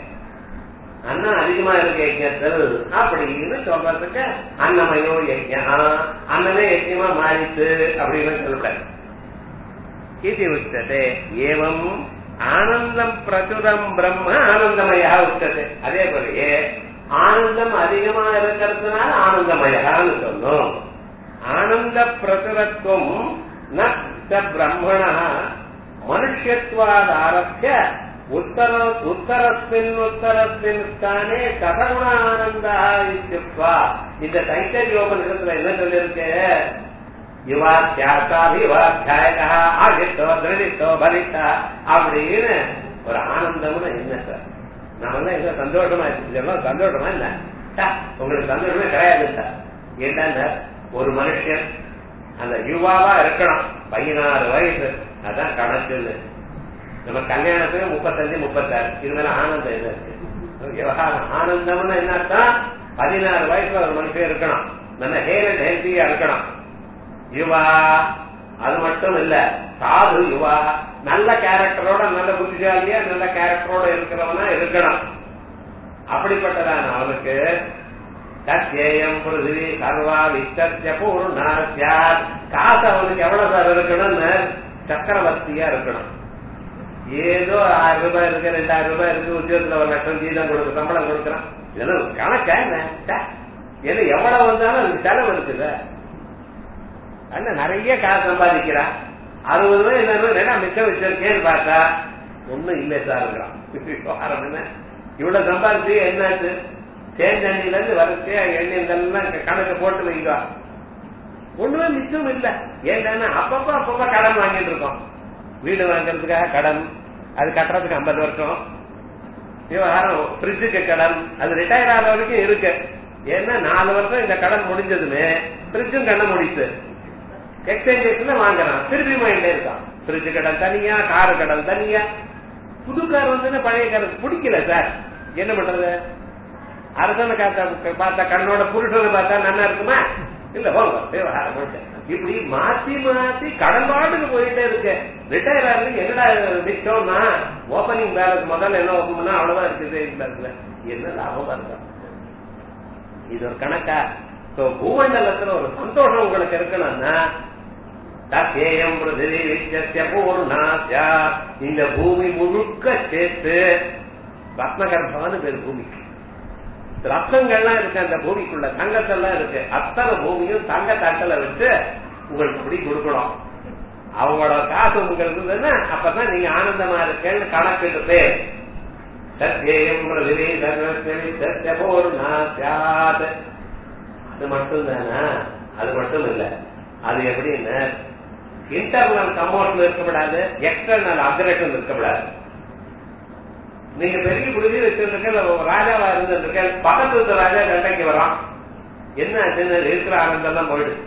அன்னம் அதிகமா இருக்கு யஜ்யத்தில் அப்படின்னு சொல்றதுக்கு அன்னமயோ யஜ்யா அன்னமே யஜ்யமா மாறித்து அப்படின்னு சொல்றாரு இது உச்சதே ஏவம் ஆனந்தம் பிரச்சுரம் பிரம்ம ஆனந்தமயா உச்சதே அதே போலயே ஆனந்தம் அதிகமா இருக்கிறதுனால ஆனந்தமயான்னு சொன்னோம் ஆனந்த பிரசுரத்துவம் ந பிரம்மண மனுஷத்வாத் ஆரம்பிய உத்தர உத்தரஸ்மின் உத்தரஸ்மின் ஸ்தானே கதகுண ஆனந்தா இத்தியுக்வா இந்த தைத்தரியோபனிஷத்துல என்ன சொல்லிருக்கு யுவாத்தியாசாபிவாத்தியாயகா ஆகித்தோ திருடித்தோ பலித்தா அப்படின்னு ஒரு ஆனந்தம்னு என்ன சார் நம்ம எங்க சந்தோஷமா இருக்கு சந்தோஷமா இல்ல உங்களுக்கு சந்தோஷமே கிடையாது சார் என்னன்னா ஒரு மனுஷன் அந்த யுவாவா இருக்கணும் பதினாறு வயசு அதான் கணக்குன்னு நம்ம கல்யாணத்துக்கு முப்பத்தஞ்சு முப்பத்தாறு இது மேல ஆனந்தம் என்ன இருக்கு விவகாரம் ஆனந்தம்னு என்ன பதினாறு வயசுல ஒரு மனுஷன் இருக்கணும் நல்ல ஹேர் அண்ட் ஹெல்த்தியா இருக்கணும் யுவா அது மட்டும் இல்ல சாது யுவா நல்ல கேரக்டரோட நல்ல புத்திசாலியா நல்ல கேரக்டரோட இருக்கிறவனா இருக்கணும் அப்படிப்பட்டதான அவனுக்கு சத்தியம் பிருதிவி சர்வா வித்தர்ஜ பூர்ணா சியாத் காசு அவனுக்கு எவ்வளவு சார் இருக்கணும்னு சக்கரவர்த்தியா இருக்கணும் ஏதோ ஆயிரம் ரூபாய் இருக்கு ரெண்டாயிரம் ரூபாய் இருக்கு உத்தியோகத்துல ஒரு லட்சம் ஜீதம் கொடுக்க சம்பளம் கொடுக்கறான் இதெல்லாம் கணக்கா என்ன ஏன்னா எவ்வளவு வந்தாலும் அதுக்கு செலவு இருக்குல்ல அண்ணா நிறைய காசு சம்பாதிக்கிறான் அறுபது ரூபாய் என்ன ரெண்டா மிச்சம் வச்சிருக்கேன்னு பார்த்தா ஒண்ணும் இல்லை சாருங்கிறான் என்ன இவ்வளவு சம்பாதிச்சு என்னாச்சு தேஞ்சண்டில இருந்து வரிசையா எண்ணெய்கள்லாம் கணக்கு போட்டு வைக்கா ஒண்ணுமே மிச்சம் இல்ல ஏன்னா அப்பப்ப அப்பப்ப கடன் வாங்கிட்டு இருக்கோம் வீடு வாங்குறதுக்காக கடன் அது கட்டுறதுக்கு ஐம்பது வருஷம் விவகாரம் பிரிட்ஜுக்கு கடன் அது ரிட்டையர் ஆகிற வரைக்கும் இருக்கு ஏன்னா நாலு வருஷம் இந்த கடன் முடிஞ்சதுமே பிரிட்ஜும் கண்ண முடிச்சு எக்ஸ்சேஞ்சஸ்ல வாங்குறான் திருப்பி வாங்கிட்டே இருக்கான் பிரிட்ஜ் கடன் தனியா காரு கடன் தனியா புது கார் வந்து பழைய கார் பிடிக்கல சார் என்ன பண்றது அரசனை காத்த பார்த்தா கண்ணோட புருஷனை பார்த்தா நல்லா இருக்குமா இல்ல போங்க விவகாரம் போட்டு இப்படி மாத்தி மாத்தி கடன் பாட்டுக்கு போயிட்டே இருக்கு ரிட்டையர் ஆகுது என்னடா மிச்சம்னா ஓபனிங் பேலன்ஸ் முதல்ல என்ன ஓபன் பண்ணா அவ்வளவுதான் இருக்குது இருக்குல்ல என்ன லாபம் வருதா இது ஒரு கணக்கா சோ பூமண்டலத்துல ஒரு சந்தோஷம் உங்களுக்கு இருக்கணும்னா தத்தேயம் பிருதிவி விச்சத்திய பூர்ணாத்யா இந்த பூமி முழுக்க சேர்த்து ரத்னகர்பான்னு பேர் பூமிக்கு ரத்னங்கள்லாம் இருக்கு அந்த பூமிக்குள்ள தங்கத்தெல்லாம் இருக்கு அத்தனை பூமியும் தங்க தட்டல வச்சு உங்களுக்கு இப்படி கொடுக்கணும் அவங்களோட காசு உங்களுக்கு இருந்ததுன்னா அப்பதான் நீங்க ஆனந்தமா இருக்கேன்னு கணக்குக்கு பேர் சத்தியம் பிரதிவி சர்வஸ்வரி சத்தியபூர்ணா சியாத் அது மட்டும் தானா அது மட்டும் இல்ல அது எப்படின்னு இன்டர்னல் கமோஷன் இருக்கக்கூடாது எக்ஸ்டர்னல் அக்ரேஷன் இருக்கக்கூடாது நீங்க பெரிய குடிநீர் வச்சிருக்க ராஜாவா இருந்திருக்க பக்கத்து இருந்த ராஜா சண்டைக்கு வரான் என்ன ஆச்சுன்னு இருக்கிற ஆனந்தம் தான் போயிடுது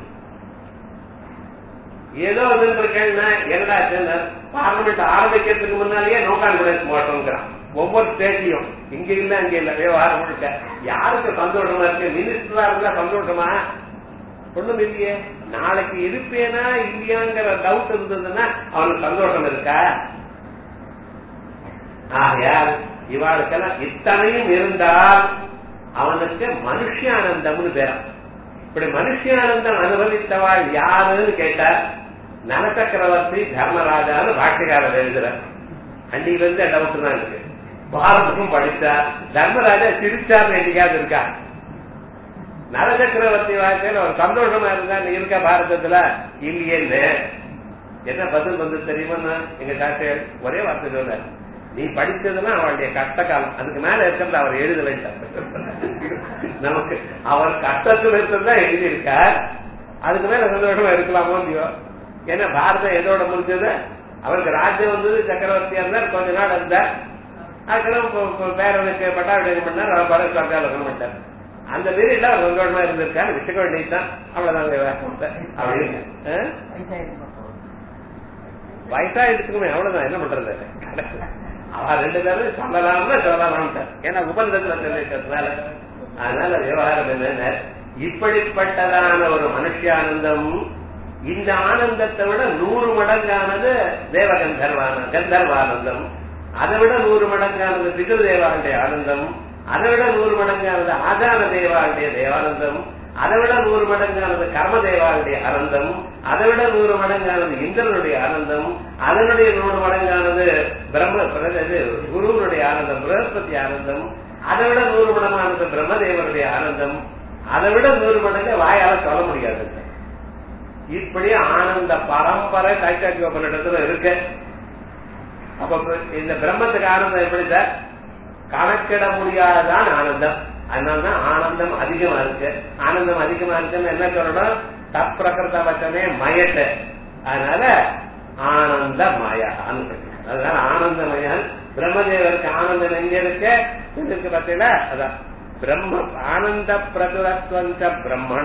ஏதோ இருந்திருக்கேன்னா என்னடா ஆச்சுன்னு பார்லிமெண்ட் ஆரம்பிக்கிறதுக்கு முன்னாலேயே நோ கான்பிடன்ஸ் மோட்டம்ங்கிறான் ஒவ்வொரு ஸ்டேட்லயும் இங்க இல்ல அங்க இல்ல விவகாரம் முழுக்க யாருக்கு சந்தோஷமா இருக்கு மினிஸ்டரா இருந்தா சந்தோஷமா ஒண்ணும் இல்லையே நாளைக்கு இருப்பேனா இல்லையாங்கிற டவுட் இருந்ததுன்னா அவனுக்கு சந்தோஷம் இருக்கா ஆகையால் இவாளுக்கெல்லாம் இத்தனையும் இருந்தால் அவனுக்கு மனுஷியானந்தம்னு பேரம் இப்படி மனுஷியானந்தம் அனுபவித்தவாள் யாருன்னு கேட்டார் நலசக்கரவர்த்தி தர்மராஜான்னு பாஷ்யக்காரர் எழுதுறார் அன்னையில இருந்து டவுட் தான் இருக்கு பாரதமும் படித்தார் தர்மராஜா சிரிச்சார் என்னைக்காவது இருக்கா நலசக்கரவர்த்தி வாழ்க்கையில ஒரு சந்தோஷமா இருந்தா நீ இருக்க பாரதத்துல இல்லையேன்னு என்ன பதில் வந்து தெரியுமா எங்க சாட்சியர் ஒரே வார்த்தை சொல்ல நீ படிச்சதுன்னா அவளுடைய கஷ்ட காலம் அதுக்கு மேல இருக்கிறது அவர் எழுதலை நமக்கு அவர் கஷ்டத்துல இருக்கிறதா எழுதியிருக்கார் அதுக்கு மேல சந்தோஷமா இருக்கலாமோ இல்லையோ ஏன்னா பாரதம் எதோட முடிஞ்சது அவருக்கு ராஜ்யம் வந்தது சக்கரவர்த்தியா இருந்தார் கொஞ்ச நாள் இருந்தார் அதுக்கப்புறம் பேரனுக்கு பட்டாபிஷேகம் பண்ணார் அவர் பரவ சர்க்காரம் பண்ணிட்டார் அந்த பீரியட்ல அவர் சந்தோஷமா இருந்திருக்காரு விட்டுக்க வேண்டியதுதான் அவ்வளவுதான் அப்படின்னு வயசாயிடுச்சுக்குமே அவ்வளவுதான் என்ன பண்றது அவ ரெண்டு பேரும் சொல்லலாம்னு சொல்லலாம் ஏன்னா உபநிடத்துல சொல்லிருக்கிறதுனால அதனால விவகாரம் என்ன இப்படிப்பட்டதான ஒரு மனுஷியானந்தம் இந்த ஆனந்தத்தை விட நூறு மடங்கானது தேவகந்தர்வான கந்தர்வானந்தம் அதை விட நூறு மடங்கானது பிதுர்தேவாளுடைய ஆனந்தம் அதை விட நூறு மடங்கானது ஆதான தேவாளுடைய தேவானந்தம் அதை விட நூறு மடங்கானது கர்ம தேவாளுடைய ஆனந்தம் அதை விட நூறு மடங்கானது இந்திரனுடைய ஆனந்தம் அதனுடைய நூறு மடங்கானது பிரம்ம குருவனுடைய ஆனந்தம் பிரகஸ்பதி ஆனந்தம் அதை விட நூறு மடங்கானது பிரம்மதேவனுடைய ஆனந்தம் அதை விட நூறு மடங்கு வாயால சொல்ல முடியாது இப்படி ஆனந்த பரம்பரை கைத்தாக்கியோபனிடத்துல இருக்கு அப்ப இந்த பிரம்மத்துக்கு ஆனந்தம் எப்படி சார் கணக்கிட முடியாததான் ஆனந்தம் அதனாலதான் ஆனந்தம் அதிகமா இருக்கு ஆனந்தம் அதிகமா இருக்குன்னு என்ன சொல்லணும் தப்பிரகிருத வச்சனே மயட்டு அதனால ஆனந்த மயான்னு அதனால ஆனந்தமயன் பிரம்மதேவருக்கு ஆனந்தம் எங்க இருக்கு இருக்கு பார்த்தீங்களா அதான் பிரம்ம ஆனந்த பிரதுரத்வஞ்ச பிரம்மண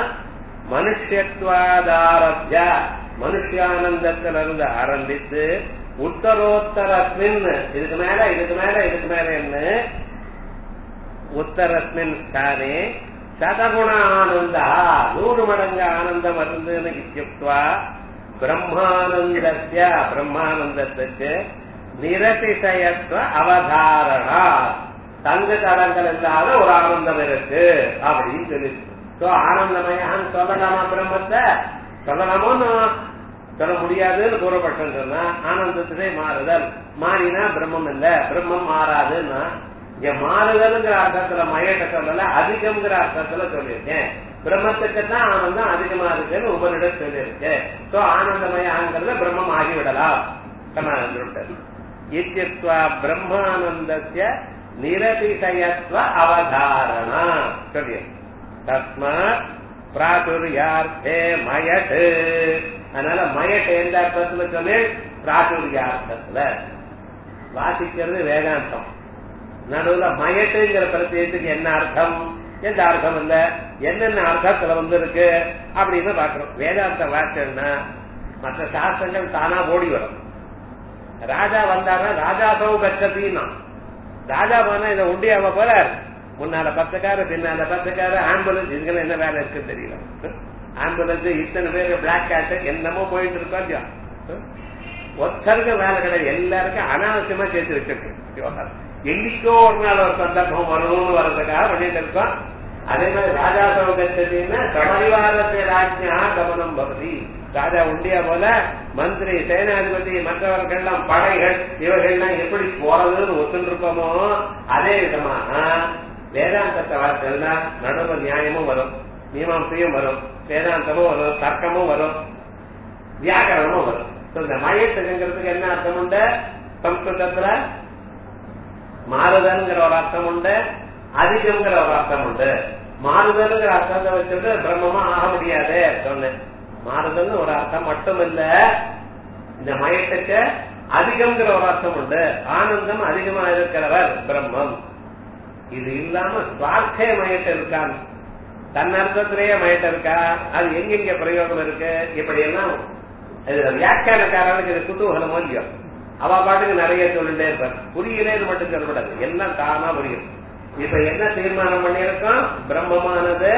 மனுஷத்வாதாரப்ய மனுஷானந்தத்திலிருந்து ஆரம்பித்து உத்தரோத்தரஸ்மின் இதுக்கு மேல இதுக்கு மேல இதுக்கு மேல என்ன உத்தரஸ்மின் தானே சதகுண ஆனந்தா நூறு மடங்கு ஆனந்தம் வருதுன்னு இத்தியுக்துவா பிரம்மானந்தஸ்ய பிரம்மானந்தத்துக்கு நிரதிசயத்துவ அவதாரணா தங்கு தடங்கள் இல்லாத ஒரு ஆனந்தம் இருக்கு அப்படின்னு சொல்லி ஆனந்தமயான்னு சொல்லலாமா பிரம்மத்தை சொல்லலாமோ சொல்ல முடியாதுன்னு கூறப்பட்டேன்னு சொன்னா ஆனந்தத்திலே மாறுதல் மாறினா பிரம்மம் இல்ல பிரம்மம் மாறாதுன்னா இங்க மாறுதல்ங்கிற அர்த்தத்துல மயக்க சொல்லல அதிகம்ங்கிற அர்த்தத்துல சொல்லியிருக்கேன் பிரம்மத்துக்கு தான் ஆனந்தம் அதிகமா இருக்குன்னு உபனிடம் சொல்லியிருக்கேன் சோ ஆனந்தமயாங்கிறத பிரம்மம் ஆகிவிடலாம் இத்தியத்வா பிரம்மானந்தஸ்ய நிரதிசயத்துவ அவதாரணா சொல்லி தஸ்மாத் பிராச்சுரியார்த்தே மயட்டு அதனால மயட்டு எந்த அர்த்தத்துல சொல்லி பிராச்சுரியார்த்தத்துல வாசிக்கிறது வேதாந்தம் நடுவுல மயட்டுங்கிற பிரத்யேகத்துக்கு என்ன அர்த்தம் எந்த அர்த்தம் இல்ல என்னென்ன அர்த்தத்துல வந்து இருக்கு அப்படின்னு பாக்குறோம் வேதாந்த வார்த்தைன்னா மற்ற சாஸ்திரங்கள் தானா ஓடி வரும் ராஜா வந்தாரா ராஜா சௌ கச்சத்தின்னா ராஜா போனா இதை உண்டியாவ போல முன்னால பத்துக்காரு பின்னால பத்துக்காரு ஆம்புலன்ஸ் இதுக்கெல்லாம் என்ன வேலை இருக்குன்னு தெரியல ஆம்புலன்ஸ் இத்தனை பேர் பிளாக் கேட் என்னமோ போயிட்டு இருக்கோம் இல்லையா ஒருத்தருக்கு வேலை கிடையாது எல்லாருக்கும் அனாவசியமா சேர்த்து வச்சிருக்கு என்னைக்கோ ஒரு நாள் ஒரு சந்தர்ப்பம் வரணும்னு வர்றதுக்காக பண்ணிட்டு இருக்கோம் அதே மாதிரி ராஜா சௌகத்தின்னா சமரிவாரத்தை ராஜ்யா கவனம் பகுதி ராஜா உண்டியா போல மந்திரி சேனாதிபதி மற்றவர்கள்லாம் படைகள் இவர்கள்லாம் எப்படி போறதுன்னு ஒத்துருப்போமோ அதே விதமாக வேதாந்தத்தை வார்த்தைன்னா நடுவு நியாயமும் வரும் மீமாசையும் வரும் வேதாந்தமும் வரும் தர்க்கமும் வரும் வியாக்கரணமும் வரும் இந்த மயத்துங்கிறதுக்கு என்ன அர்த்தம் உண்டு சம்ஸ்கிருதத்துல மாறுதல்ங்கிற ஒரு அர்த்தம் உண்டு அதிகம்ங்கிற ஒரு அர்த்தம் உண்டு மாறுதல்ங்கிற அர்த்தத்தை வச்சுட்டு பிரம்மமா ஆக முடியாது சொன்னேன் மாறுதல்னு ஒரு அர்த்தம் மட்டும் இல்ல இந்த மயக்கத்தை அதிகம்ங்கிற ஒரு அர்த்தம் உண்டு ஆனந்தம் அதிகமா இருக்கிறவர் பிரம்மம் இது இல்லாம சுவார்த்தே மயக்கம் இருக்கான் தன்னர்த்தத்திலேயே மயக்கம் இருக்கா அது எங்கெங்க பிரயோகம் இருக்கு இப்படி எல்லாம் இதுல வியாக்கியானக்காரனுக்கு இது குதூகலம் இல்லையோ அவ பாட்டுக்கு நிறைய சொல்லிட்டே இருப்பார் புரியலேன்னு மட்டும் சொல்லக்கூடாது எல்லாம் தானா புரியும் இப்ப என்ன தீர்மானம் பண்ணியிருக்கோம் பிரம்மமானது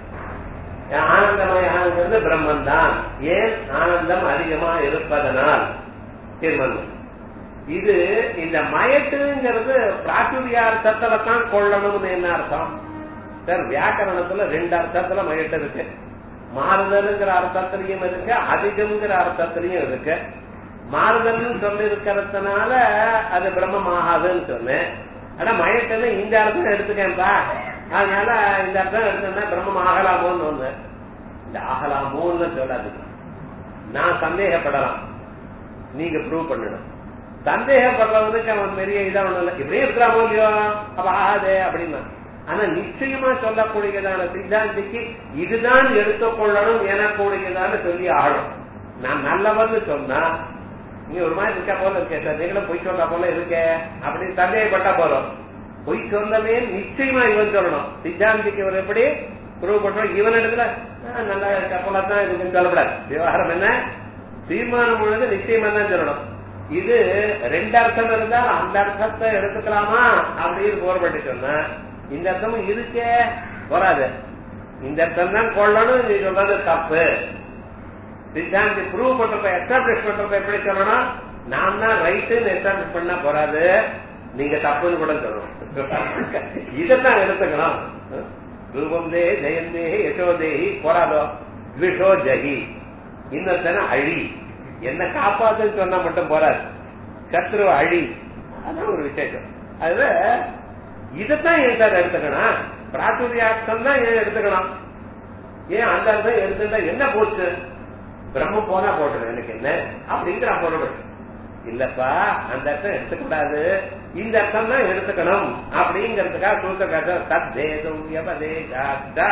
ஆனந்தமயாங்கிறது பிரம்மன் தான் ஏன் ஆனந்தம் அதிகமா இருப்பதனால் தீர்மானம் இது இந்த மயட்டுங்கிறது பிராச்சுரியார்த்தத்துல தான் கொள்ளணும்னு என்ன அர்த்தம் சார் வியாக்கரணத்துல ரெண்டு அர்த்தத்துல மயட்டு இருக்கு மாறுதல்ங்கிற அர்த்தத்திலையும் இருக்கு அதிகம்ங்கிற அர்த்தத்திலையும் இருக்கு மாறுதல்னு சொல்லி இருக்கிறதுனால அது பிரம்மம் ஆகாதுன்னு சொன்னேன் ஆனா மயக்கன்னு இந்த அர்த்தம் எடுத்துக்கேன்பா அதனால இந்த அர்த்தம் எடுத்தோம்னா பிரம்மம் ஆகலாமோன்னு ஒண்ணு இந்த ஆகலாமோன்னு சொல்லாது நான் சந்தேகப்படலாம் நீங்க ப்ரூவ் பண்ணணும் சந்தேகப்படுறவனுக்கு அவன் பெரிய இதா ஒண்ணு இல்லை இப்படியே இருக்கிறாமோ இல்லையோ அப்ப ஆகாதே அப்படின்னா ஆனா நிச்சயமா சொல்லக்கூடியதான சித்தாந்திக்கு இதுதான் எடுத்துக்கொள்ளணும் எனக்கூடியதான சொல்லி ஆளும் நான் நல்லவன்னு சொன்னா நீ ஒரு மாதிரி இருக்கா போல இருக்கே சார் நீங்களும் பொய் சொல்றா போல இருக்கே அப்படின்னு சந்தேகப்பட்டா போறோம் பொய் சொல்லவே நிச்சயமா இவன் சொல்லணும் சித்தாந்திக்கு இவர் எப்படி ப்ரூவ் பண்றோம் இவன் இடத்துல ஆ, நல்லா இருக்கா போல தான் இதுன்னு சொல்லக்கூடாது விவகாரம் என்ன தீர்மானம் முழுது நிச்சயமா தான் சொல்லணும் இது ரெண்டு அர்த்தம் இருந்தா அந்த அர்த்தத்தை எடுத்துக்கலாமா அப்படின்னு போர்பட்டு சொன்னா இந்த அர்த்தமும் இருக்கே போறாது இந்த அர்த்தம் தான் கொள்ளணும் நீ சொல்றது தப்பு சித்தாந்தி ப்ரூவ் பண்றப்ப எஸ்டாப்ளிஷ் பண்றப்ப எப்படி சொல்லணும் நான் தான் ரைட்டுன்னு எஸ்டாப்ளிஷ் பண்ணா போறாது நீங்க தப்புன்னு கூட சொல்லணும் இதைத்தான் எடுத்துக்கணும் ரூபம் தே ஜெயந்தே யசோதேஹி போராதோ த்விஷோ ஜஹி இன்னொருத்தன அழி என்ன காப்பாத்துன்னு சொன்னா மட்டும் போறாது சத்ரு அழி அதான் ஒரு விசேஷம் அதுல இதைத்தான் ஏன் சார் எடுத்துக்கணும் பிராச்சுரியார்த்தம் தான் ஏன் எடுத்துக்கணும் ஏன் அந்த அர்த்தம் எடுத்துட்டா என்ன போச்சு பிரம்மம் போனா போட்டுரும் எனக்கு என்ன அப்படிங்கிற பொருள் இல்லப்பா அந்த அர்த்தம் எடுத்துக்கூடாது இந்த அர்த்தம் தான் எடுத்துக்கணும் அப்படிங்கறதுக்காக சூத்திர தத்தேதும் வியபதேசாத்தா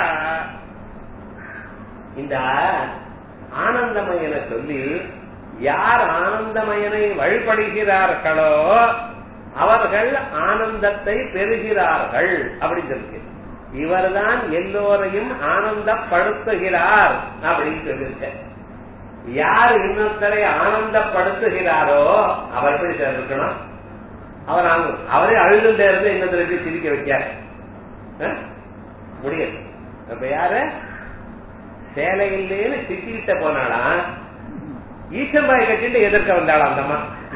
இந்த ஆனந்தமயனை சொல்லி யார் ஆனந்தமயனை வழிபடுகிறார்களோ அவர்கள் ஆனந்தத்தை பெறுகிறார்கள் அப்படின்னு இருக்கு இவர்தான் எல்லோரையும் ஆனந்தப்படுத்துகிறார் அப்படின்னு சொல்லியிருக்க யார் இன்னொருத்தரை ஆனந்தப்படுத்துகிறாரோ அவர் எப்படி சார் இருக்கணும் அவர் ஆனந்த- அவரே அழுதுட்டே இருந்து இன்னொருத்தரை எப்படி சிரிக்க வைக்கார் அஹ்? முடியாது அப்ப யாரு சேலை இல்லைன்னு சிக்கிட்ட போனாலாம் ஈச்சம்பாய் கட்டிட்டு எதிர்க்க வந்தாளாம் அந்த அம்மா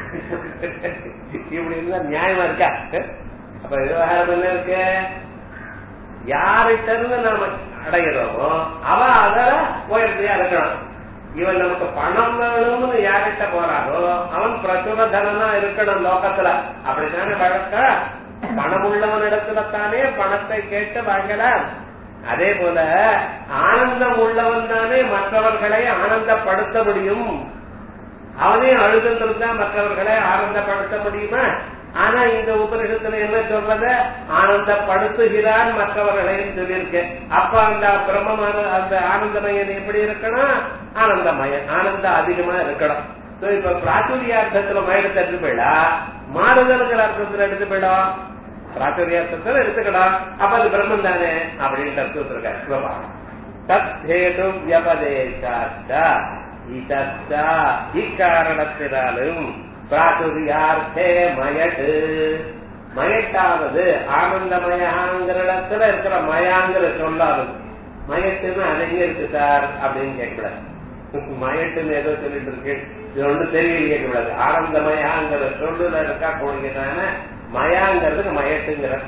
இப்படி இருந்தா நியாயமா இருக்கா அப்ப விவகாரம் என்ன இருக்கு யார்கிட்ட இருந்து நாம அடைகிறோமோ அவ அத உயர்த்தியா இருக்கணும் இவன் நமக்கு பணம் வேணும்னு யார்கிட்ட போறாரோ அவன் பிரசுர தனனா இருக்கணும் லோகத்துல அப்படித்தானே வழக்க பணம் உள்ளவன் இடத்துல தானே பணத்தை கேட்டு வாங்கலாம் அதே போல ஆனந்தம் உள்ளவன் தானே மற்றவர்களை ஆனந்தப்படுத்த முடியும் அவனே அழுதுன்னு இருந்தா மற்றவர்களை ஆனந்தப்படுத்த முடியுமா ஆனா இந்த உபனிஷத்துல என்ன சொல்றது ஆனந்தப்படுத்துகிறான் மற்றவர்களையும் சொல்லியிருக்கேன் அப்ப அந்த பிரம்மமான அந்த ஆனந்தமயன் எப்படி இருக்கணும் ஆனந்தமயன் ஆனந்தம் அதிகமா இருக்கணும் So, இப்ப பிராச்சுரியார்த்தத்துல மயத்தை எடுத்து போயிடா மாறுதல்கிற அர்த்தத்துல எடுத்து போயிடும் பிராச்சுரியார்த்தத்துல எடுத்துக்கலாம் அப்ப அது பிரம்மன் தானே அப்படின்னு அர்த்தம் தத்ஹேது வியபதேசாச்ச இதச்ச இக்காரணத்தினாலும் பிராச்சுரியார்த்தே மயட்டு மயட்டாவது ஆனந்தமயாங்கிற இடத்துல இருக்கிற மயாங்கிற சொல்லாது மயட்டுன்னு அது எங்க இருக்கு சார் அப்படின்னு கேட்கக்கூடாது மயட்டுன்னு ஏதோ சொல்லிட்டு இருக்கு இது ஒன்றும் தெரியல கேட்கக்கூடாது ஆனந்தமயாங்கிற சொல்லுல இருக்கா கூடியதான மயாங்கிறதுக்கு மயட்டுங்கிற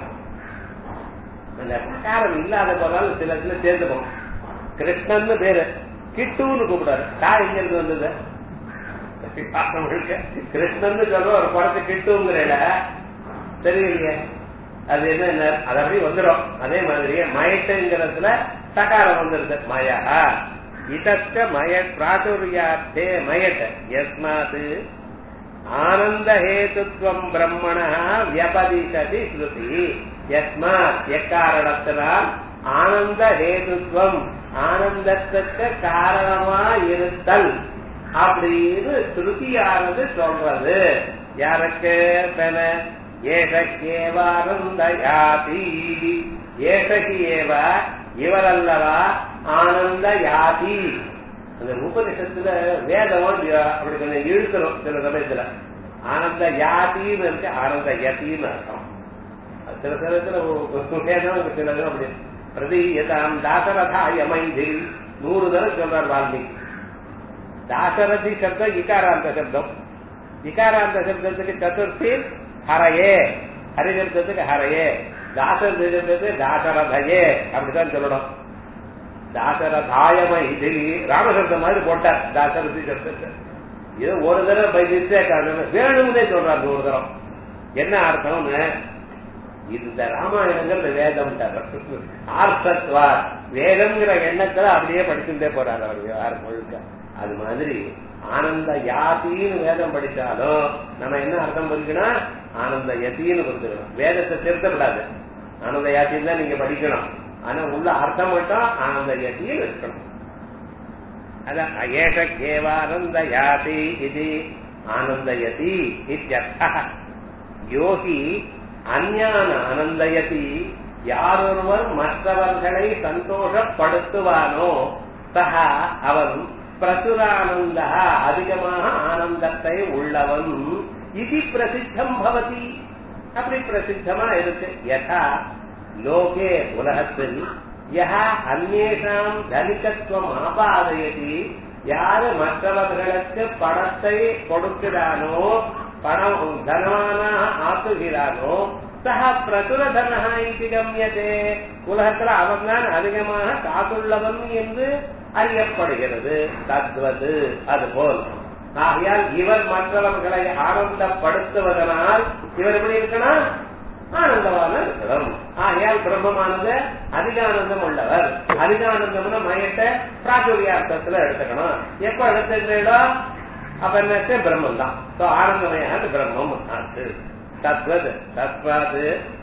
அந்த பிரகாரம் இல்லாத போதாலும் சில இதுல சேர்ந்துப்போம் கிருஷ்ணன்னு பேரு கிட்டுன்னு கூப்பிடாரு கா எங்க இருந்து வந்தது கிருஷ்ணன் சொல்ற ஒரு படத்தை கிட்டுங்கிற தெரியலையே அது என்ன அது அப்படி வந்துடும் அதே மாதிரியே மயட்டுங்கிறதுல சகாரம் வந்துருது மயா இதற்க மய பிராச்சுரியார்த்தே மயட் யஸ்மாத் ஆனந்த ஹேதுத்வம் பிரம்மண வியபதிசதி ஸ்ருதி யஸ்மாத் எக்காரணத்தினால் ஆனந்த ஹேதுத்வம் ஆனந்தத்துக்கு காரணமா இருத்தல் அப்படின்னு ஸ்ருதியானது சொல்றது யாருக்கு பென ஏகேவானந்த யாதி ஏகி ஏவ இவரல்லவா ஆனந்த யாதி அந்த உபனிஷத்துல வேதம் அப்படி கொஞ்சம் இழுக்கிறோம் சில சமயத்துல ஆனந்த யாத்தின்னு இருக்கு ஆனந்த யத்தின்னு அர்த்தம் சில சிலத்துல வேதம் சில அப்படி பிரதீயதாம் தாசரதாய மைதி நூறு தடவை சொல்றார் வால்மீகி தாசரதி சப்தம் இகாராந்த சப்தம் இகாராந்த சப்தத்துக்கு சதுர்த்தி ஹரையே ஹரிசப்தத்துக்கு ஹரையே தாசரதி தாசரதையே அப்படித்தான் சொல்லணும் தாசரதாயம இது ராமசப்தம் மாதிரி போட்டார் தாசரதி சப்தத்தை இது ஒரு தடவை பை மிஸ்டேக் வேணும்னே சொல்றாரு ஒரு தரம் என்ன அர்த்தம்னு இந்த ராமாயணங்கிறது வேதம் ஆர்த்தத்வா வேதம்ங்கிற எண்ணத்துல அப்படியே படிச்சுட்டே போறாரு அவர் யார் முழுக்க அது மாதிரி ஆனந்த யாத்தின்னு வேதம் படிச்சாலும் நம்ம என்ன அர்த்தம் புரிக்கணும் ஆனந்த யத்தின்னு புரிஞ்சுக்கணும் வேதத்தை திருத்தப்படாது ஆனந்த யாத்தின்னு தான் நீங்க படிக்கணும் ஆனா உள்ள அர்த்தம் மட்டும் ஆனந்த யத்தின்னு இருக்கணும் அதான் ஏஷேவானந்த யாதி இது ஆனந்தயதி இத்தியர்த்தः யோகி அஞ்ஞான ஆனந்தயதி யாரொருவர் மற்றவர்களை சந்தோஷப்படுத்துவானோ சக அவன் பிரசுரானந்த அதிகமாக ஆனந்தத்தை உள்ளவன் இது பிரசித்தம் பவதி அப்படி பிரசித்தமா இருக்கு யதா லோகே உலகத்தில் யஹா அந்நேஷாம் தனிகத்துவம் ஆபாதயதி யாரு மற்றவர்களுக்கு பணத்தை கொடுக்கிறானோ பணம் தனவானாக ஆக்குகிறானோ சக பிரசுரதனா இது கம்யதே உலகத்துல அவன் தான் அதிகமாக காசுள்ளவன் என்று அறியப்படுகிறது தத்வது அதுபோல் ஆகையால் இவர் மற்றவர்களை ஆனந்தப்படுத்துவதனால் இவர் எப்படி இருக்கணும் ஆனந்தமான இருக்கணும் ஆகையால் பிரம்மமானது அதிகானந்தம் உள்ளவர் அதிகானந்தம்னு மயத்தை பிராச்சுரியார்த்தத்துல எடுத்துக்கணும் எப்ப எடுத்துக்கிறீங்களோ அப்ப என்ன பிரம்மம் தான் ஆனந்தமயாது பிரம்மம் ஆச்சு தத்வது தத்வாது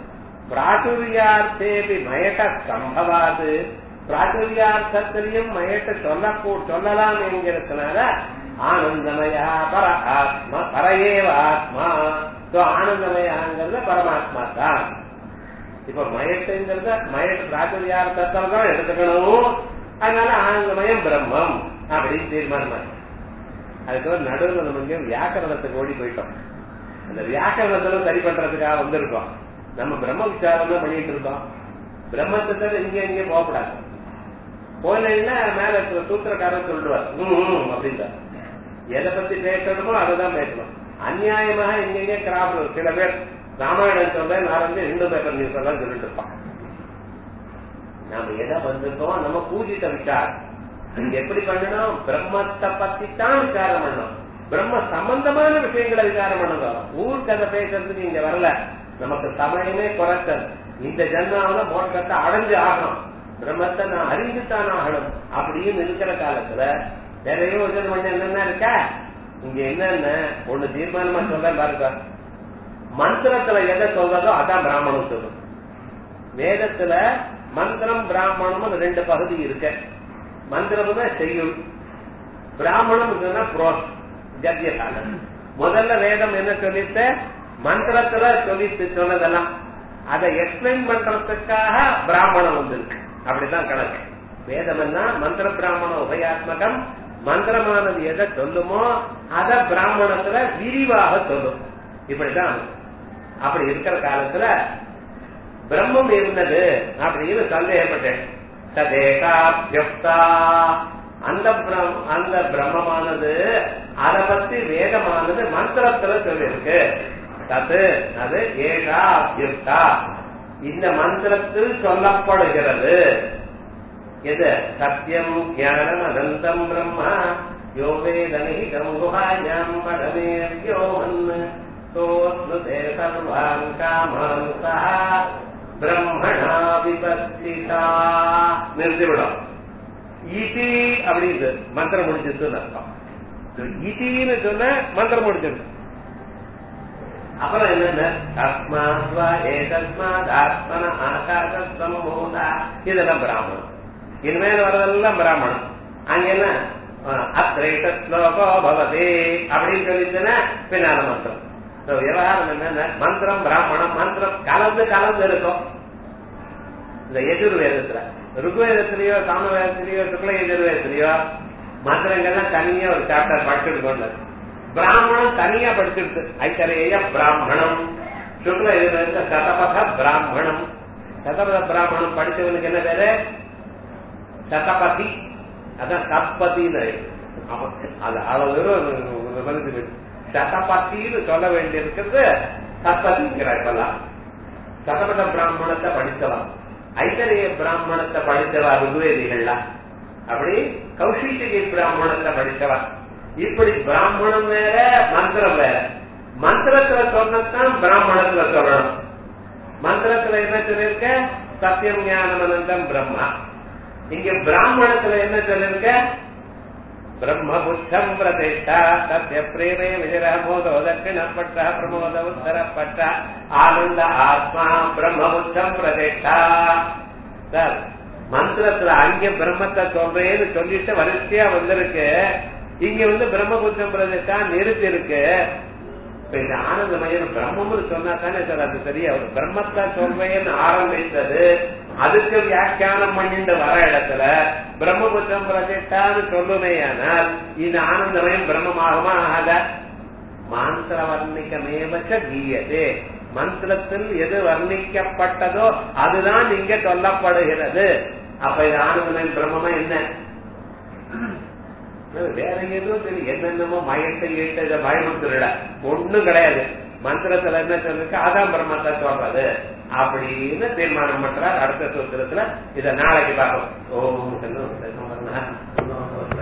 பிராச்சுரியார்த்தேபி மயக்க சம்பவாது பிராச்சுரியார்த்தத்திலையும் மயத்தை சொல்ல சொல்லலாம் என்கிறதுனால ஆனந்தமயா பர ஆத்மா பரையேவ ஆத்மா ஆனந்தமயாங்கிறது பரமாத்மா தான் இப்ப மயட்டுங்கிறத மயட்டு பிராச்சுரியார்த்தத்தில் தான் எடுத்துக்கணும் அதனால ஆனந்தமயம் பிரம்மம் அப்படின்னு தீர்மானம் அதுக்கு நடுவில் நம்ம இங்கே வியாக்கரணத்துக்கு ஓடி போயிட்டோம் அந்த வியாக்கரணத்துல சரி பண்றதுக்காக வந்திருக்கோம் நம்ம பிரம்ம விசாரம் தான் பண்ணிட்டு இருக்கோம் பிரம்மத்தை இங்க இங்கே போகக்கூடாது போனீங்கன்னா மேல சூத்திரக்காரன் சொல்லுவார் ம் அப்படின்ட்டு எதை பத்தி பேசணுமோ அதை தான் பேசணும் அநியாயமாக இங்க கிராப் சில பேர் ராமாயணம் சொல்றேன் நான் வந்து இந்து பேப்பர் நியூஸ் எல்லாம் சொல்லிட்டு இருப்பான் நாம எதை வந்திருக்கோம் நம்ம பூஜித்த விசாரம் இங்க எப்படி பண்ணணும் பிரம்மத்தை பத்தி தான் விசாரம் பண்ணணும் பிரம்ம சம்பந்தமான விஷயங்களை விசாரம் பண்ணுங்க ஊர் கதை பேசுறதுக்கு இங்க வரல நமக்கு சமயமே குறைச்சல் இந்த ஜென்மாவில மோட்சத்தை அடைஞ்சு ஆகணும் பிரம்மத்தை நான் அறிஞ்சுத்தான் ஆகணும் அப்படின்னு இருக்கிற காலத்துல வேற யோசனை பண்ண என்னென்ன இருக்கா இங்க என்னென்ன ஒண்ணு தீர்மானமா சொல்ல பாருங்க மந்திரத்துல எதை சொல்றதோ அதான் பிராமணம் சொல்லும் வேதத்துல மந்திரம் பிராமணம் ரெண்டு பகுதி இருக்கு மந்திரம் தான் செய்யும் பிராமணம் புரோஸ் கத்தியகாலம் முதல்ல வேதம் என்ன சொல்லிட்டு மந்திரத்துல சொல்லிட்டு சொன்னதெல்லாம் அதை எக்ஸ்பிளைன் பண்றதுக்காக பிராமணம் வந்திருக்கு அப்படிதான் கணக்கு வேதம் என்ன மந்திர பிராமண உபயாத்மகம் மந்திரமானது எதை சொல்லுமோ அத பிராமணத்துல விரிவாக சொல்லும் இப்படிதான் அப்படி இருக்கிற காலத்துல பிரம்மம் இருந்தது அப்படின்னு சந்தேகப்பட்டேன் சதேகாப்யுக்தா அந்த அந்த பிரம்மமானது அதை பத்தி வேதமானது மந்திரத்துல சொல்லிருக்கு தது அது ஏகா அபியுக்தா இந்த மந்திரத்தில் சொல்லப்படுகிறது எது சத்தியம் ஞானம் அனந்தம் பிரம்மா யோ வேதனை கங்குஹாயாம் மடமேவ்யோமன் சோஸ்னுதே சர்வான் காமான் சஹா பிரம்மணா விபத்திதா நிறுத்திவிடும் இதி அப்படின்னு மந்திரம் முடிச்சிருச்சுன்னு அர்த்தம் இதின்னு சொன்ன மந்திரம் முடிச்சிருக்கு அப்புறம் என்னென்ன தஸ்மாத்வா ஏதஸ்மாத் ஆத்மன ஆகாச சமூதா இதெல்லாம் பிராமணம் இனிமேல் வரதெல்லாம் பிராமணம் அங்க என்ன அத்ரேட்ட ஸ்லோகோ பவதே அப்படின்னு சொல்லிச்சுன்னா பின்னால மந்திரம் So, விவகாரம் என்னன்னா மந்திரம் பிராமணம் மந்திரம் கலந்து கலந்து இருக்கும் இந்த எதிர்வேதத்துல ருக்வேதத்திலேயோ சாமவேதத்திலேயோ சுக்ல எதிர்வேதத்திலேயோ மந்திரங்கள்லாம் தனியா ஒரு சாப்டர் படிச்சுட்டு கொண்டது பிராமணம் தனியா படிச்சுட்டு ஐத்தரைய பிராமணம் சுக்ல எதிர்வேதத்துல சதபத பிராமணம் சதபத பிராமணம் படிச்சவனுக்கு என்ன பேரு சதபதி அதான் சத்பதின்னு ஆமா. அது அளவு மனசுக்கு சதபத்தின்னு சொல்ல வேண்டியிருக்கிறது சத்பதிங்கிறார் இப்பெல்லாம் சதபத பிராமணத்தை படிக்கலாம் ஐத்தரைய பிராமணத்தை படித்தவா ருக்வேதிகள்லாம் அப்படி கௌஷிகை பிராமணத்தை படித்தவா இப்படி பிராமணம் வேற மந்திரம் வேற மந்திரத்துல சொன்னதான் பிராமணத்துல சொல்லணும் மந்திரத்துல என்ன சொல்லிருக்க சத்தியம் ஞானம் அனந்தம் பிரம்மா இங்க பிராமணத்துல என்ன சொல்லிருக்க பிரம்மபுத்தம் பிரதிஷ்டா சத்ய பிரேமே விஜயமோதோ தட்சிணப்பட்ட பிரமோத உத்தரப்பட்ட ஆனந்த ஆத்மா பிரம்மபுத்தம் பிரதிஷ்டா சார் மந்திரத்துல அங்க பிரம்மத்தை சொல்றேன்னு சொல்லிட்டு வரிசையா வந்திருக்கு இங்க வந்து பிரம்மபுத்தம் பிரதிஷ்டா நிறுத்தி இருக்கு இப்ப இந்த ஆனந்தமயம் பிரம்மம்னு சொன்னா தானே சார் அது சரியா ஒரு பிரம்மத்தை சொல்றேன்னு ஆரம்பித்தது அதுக்கு வியாக்கியானம் பண்ணிட்டு வர இடத்துல பிரம்மபுத்தம் பிரதிஷ்டான்னு சொல்லுமேயானால் இந்த ஆனந்தமயம் பிரம்மமாகுமா ஆகாத மாந்திர வர்ணிக்கமேவச்ச கீயதே மந்திரத்தில் எது வர்ணிக்கப்பட்டதோ அதுதான் இங்க சொல்லப்படுகிறது அப்ப இது ஆனந்தமயம் பிரம்மமா என்ன வேற எதுவும் தெரியும் என்னென்னமோ மயத்தை ஈட்டு இதை பயமுறுத்துறல ஒண்ணும் கிடையாது மந்திரத்துல என்ன சொல்லிருக்கு அதான் பிரம்மத்தை சொல்றது அப்படின்னு தீர்மானம் பண்றார் அடுத்த சூத்திரத்துல இத நாளைக்கு பார்ப்போம் ஓம்